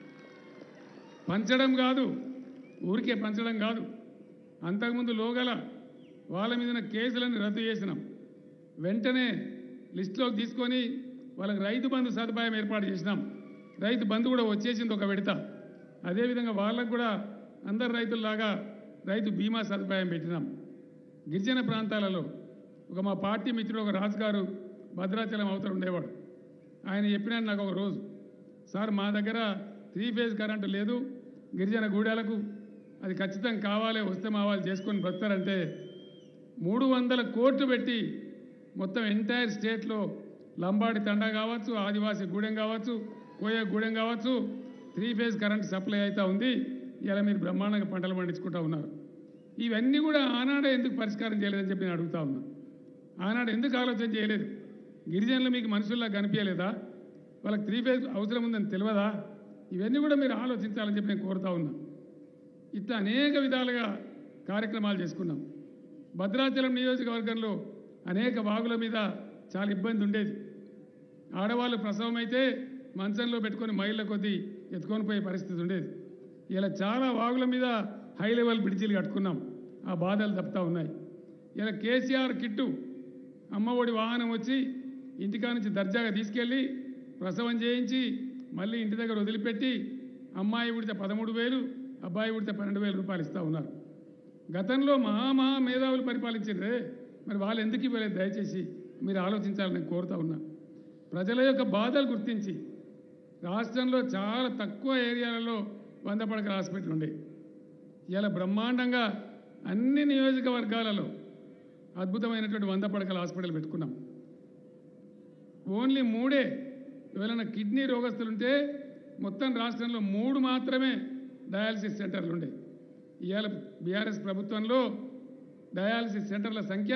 పంచడం కాదు ఊరికే పంచడం కాదు అంతకుముందు లోగల వాళ్ళ మీద ఉన్న కేసులను రద్దు చేసినాం వెంటనే లిస్టులోకి తీసుకొని వాళ్ళకి రైతు బంధు సదుపాయం ఏర్పాటు చేసినాం రైతు బంధు కూడా వచ్చేసింది ఒక విడత అదేవిధంగా వాళ్ళకు కూడా అందరు రైతుల్లాగా రైతు బీమా సదుపాయం పెట్టినాం గిరిజన ప్రాంతాలలో ఒక మా పార్టీ మిత్రుడు ఒక రాజు గారు భద్రాచలం అవతల ఉండేవాడు ఆయన చెప్పినాడు నాకు ఒక రోజు సార్ మా దగ్గర త్రీ ఫేజ్ కరెంటు లేదు గిరిజన గూడాలకు అది ఖచ్చితంగా కావాలి వస్తే మా వాళ్ళు చేసుకొని బ్రతారంటే మూడు వందల కోట్లు పెట్టి మొత్తం ఎంటైర్ స్టేట్లో లంబాడి తండా కావచ్చు ఆదివాసీ గూడెం కావచ్చు కోయ గూడెం కావచ్చు త్రీ ఫేజ్ కరెంట్ సప్లై అవుతా ఉంది ఇలా మీరు బ్రహ్మాండంగా పంటలు పండించుకుంటా ఉన్నారు ఇవన్నీ కూడా ఆనాడే ఎందుకు పరిష్కారం చేయలేదని చెప్పి నేను అడుగుతా ఉన్నా ఆనాడు ఎందుకు ఆలోచన చేయలేదు గిరిజనులు మీకు మనుషుల్లా కనిపించలేదా వాళ్ళకి త్రీ ఫేజ్ అవసరం ఉందని తెలియదా ఇవన్నీ కూడా మీరు ఆలోచించాలని చెప్పి నేను కోరుతా ఉన్నా ఇట్లా అనేక విధాలుగా కార్యక్రమాలు చేసుకున్నాం భద్రాచలం నియోజకవర్గంలో అనేక వాగుల మీద చాలా ఇబ్బంది ఉండేది ఆడవాళ్ళు ప్రసవం అయితే మంచంలో పెట్టుకొని మైళ్ళ కొద్దీ ఎత్తుకొని పోయే పరిస్థితి ఉండేది ఇలా చాలా వాగుల మీద హై లెవెల్ బ్రిడ్జిలు కట్టుకున్నాం ఆ బాధలు తప్పుతా ఉన్నాయి ఇలా కేసీఆర్ కిట్టు అమ్మఒడి వాహనం వచ్చి ఇంటికా నుంచి దర్జాగా తీసుకెళ్ళి ప్రసవం చేయించి మళ్ళీ ఇంటి దగ్గర వదిలిపెట్టి అమ్మాయి ఉడితే పదమూడు వేలు అబ్బాయి ఉడితే పన్నెండు వేల రూపాయలు ఇస్తూ ఉన్నారు గతంలో మహా మహా మేధావులు పరిపాలించారే మరి వాళ్ళు ఎందుకు ఇవ్వలేదు దయచేసి మీరు ఆలోచించాలని నేను కోరుతా ఉన్నా ప్రజల యొక్క బాధలు గుర్తించి రాష్ట్రంలో చాలా తక్కువ ఏరియాలలో వంద పడకల హాస్పిటల్ ఉండే ఇలా బ్రహ్మాండంగా అన్ని నియోజకవర్గాలలో అద్భుతమైనటువంటి వంద పడకల హాస్పిటల్ పెట్టుకున్నాం ఓన్లీ మూడే ఎవరైనా కిడ్నీ రోగస్తులుంటే మొత్తం రాష్ట్రంలో మూడు మాత్రమే డయాలసిస్ సెంటర్లు ఉండే ఇవాళ బీఆర్ఎస్ ప్రభుత్వంలో డయాలసిస్ సెంటర్ల సంఖ్య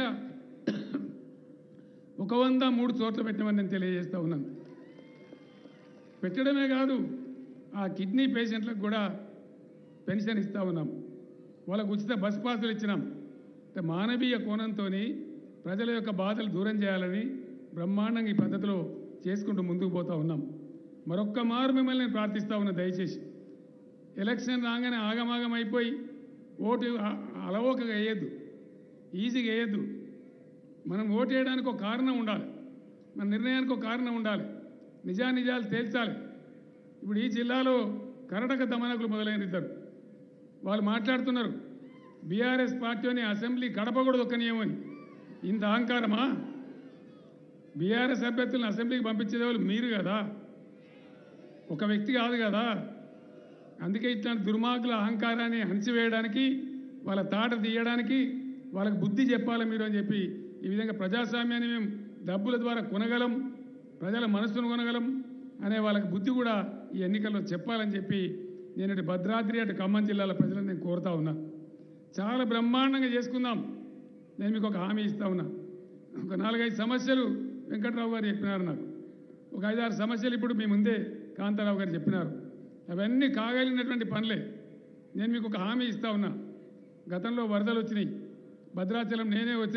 ఒక వంద మూడు చోట్ల పెట్టమని నేను తెలియజేస్తా ఉన్నాను పెట్టడమే కాదు ఆ కిడ్నీ పేషెంట్లకు కూడా పెన్షన్ ఇస్తా ఉన్నాం వాళ్ళకు ఉచిత బస్ పాసులు ఇచ్చినాం అంటే మానవీయ కోణంతో ప్రజల యొక్క బాధలు దూరం చేయాలని బ్రహ్మాండంగా ఈ పద్ధతిలో చేసుకుంటూ ముందుకు పోతా ఉన్నాం మరొక్క మారు మిమ్మల్ని నేను ప్రార్థిస్తా ఉన్నా దయచేసి ఎలక్షన్ రాగానే ఆగమాగం అయిపోయి ఓటు అ- అలవోకగా వేయద్దు ఈజీగా వేయద్దు మనం ఓటు వేయడానికి ఒక కారణం ఉండాలి మన నిర్ణయానికి ఒక కారణం ఉండాలి నిజానిజాలు తేల్చాలి ఇప్పుడు ఈ జిల్లాలో కర్ణాటక దమనకులు మొదలైన ఇద్దరు వాళ్ళు మాట్లాడుతున్నారు బీఆర్ఎస్ పార్టీని అసెంబ్లీ గడప కూడా దొక్కనీయమని ఇంత అహంకారమా బీఆర్ఎస్ అభ్యర్థులను అసెంబ్లీకి పంపించేది వాళ్ళు మీరు కదా ఒక వ్యక్తి కాదు కదా అందుకే ఇట్లాంటి దుర్మార్గుల అహంకారాన్ని అణిచివేయడానికి వాళ్ళ తాట తీయడానికి వాళ్ళకి బుద్ధి చెప్పాలి మీరు అని చెప్పి ఈ విధంగా ప్రజాస్వామ్యాన్ని మేము డబ్బుల ద్వారా కొనగలం ప్రజల మనస్సును కొనగలం అనే వాళ్ళకి బుద్ధి కూడా ఈ ఎన్నికల్లో చెప్పాలని చెప్పి నేను ఇటు భద్రాద్రి అటు ఖమ్మం జిల్లాల ప్రజలను నేను కోరుతా ఉన్నా చాలా బ్రహ్మాండంగా చేసుకుందాం నేను మీకు ఒక హామీ ఇస్తా ఉన్నా ఒక నాలుగైదు సమస్యలు వెంకట్రావు గారు చెప్పినారు నాకు ఒక ఐదారు సమస్యలు ఇప్పుడు మీ ముందే కాంతారావు గారు చెప్పినారు అవన్నీ కాగలిగినటువంటి పనులే నేను మీకు ఒక హామీ ఇస్తా ఉన్నా గతంలో వరదలు వచ్చినాయి భద్రాచలం నేనే వచ్చి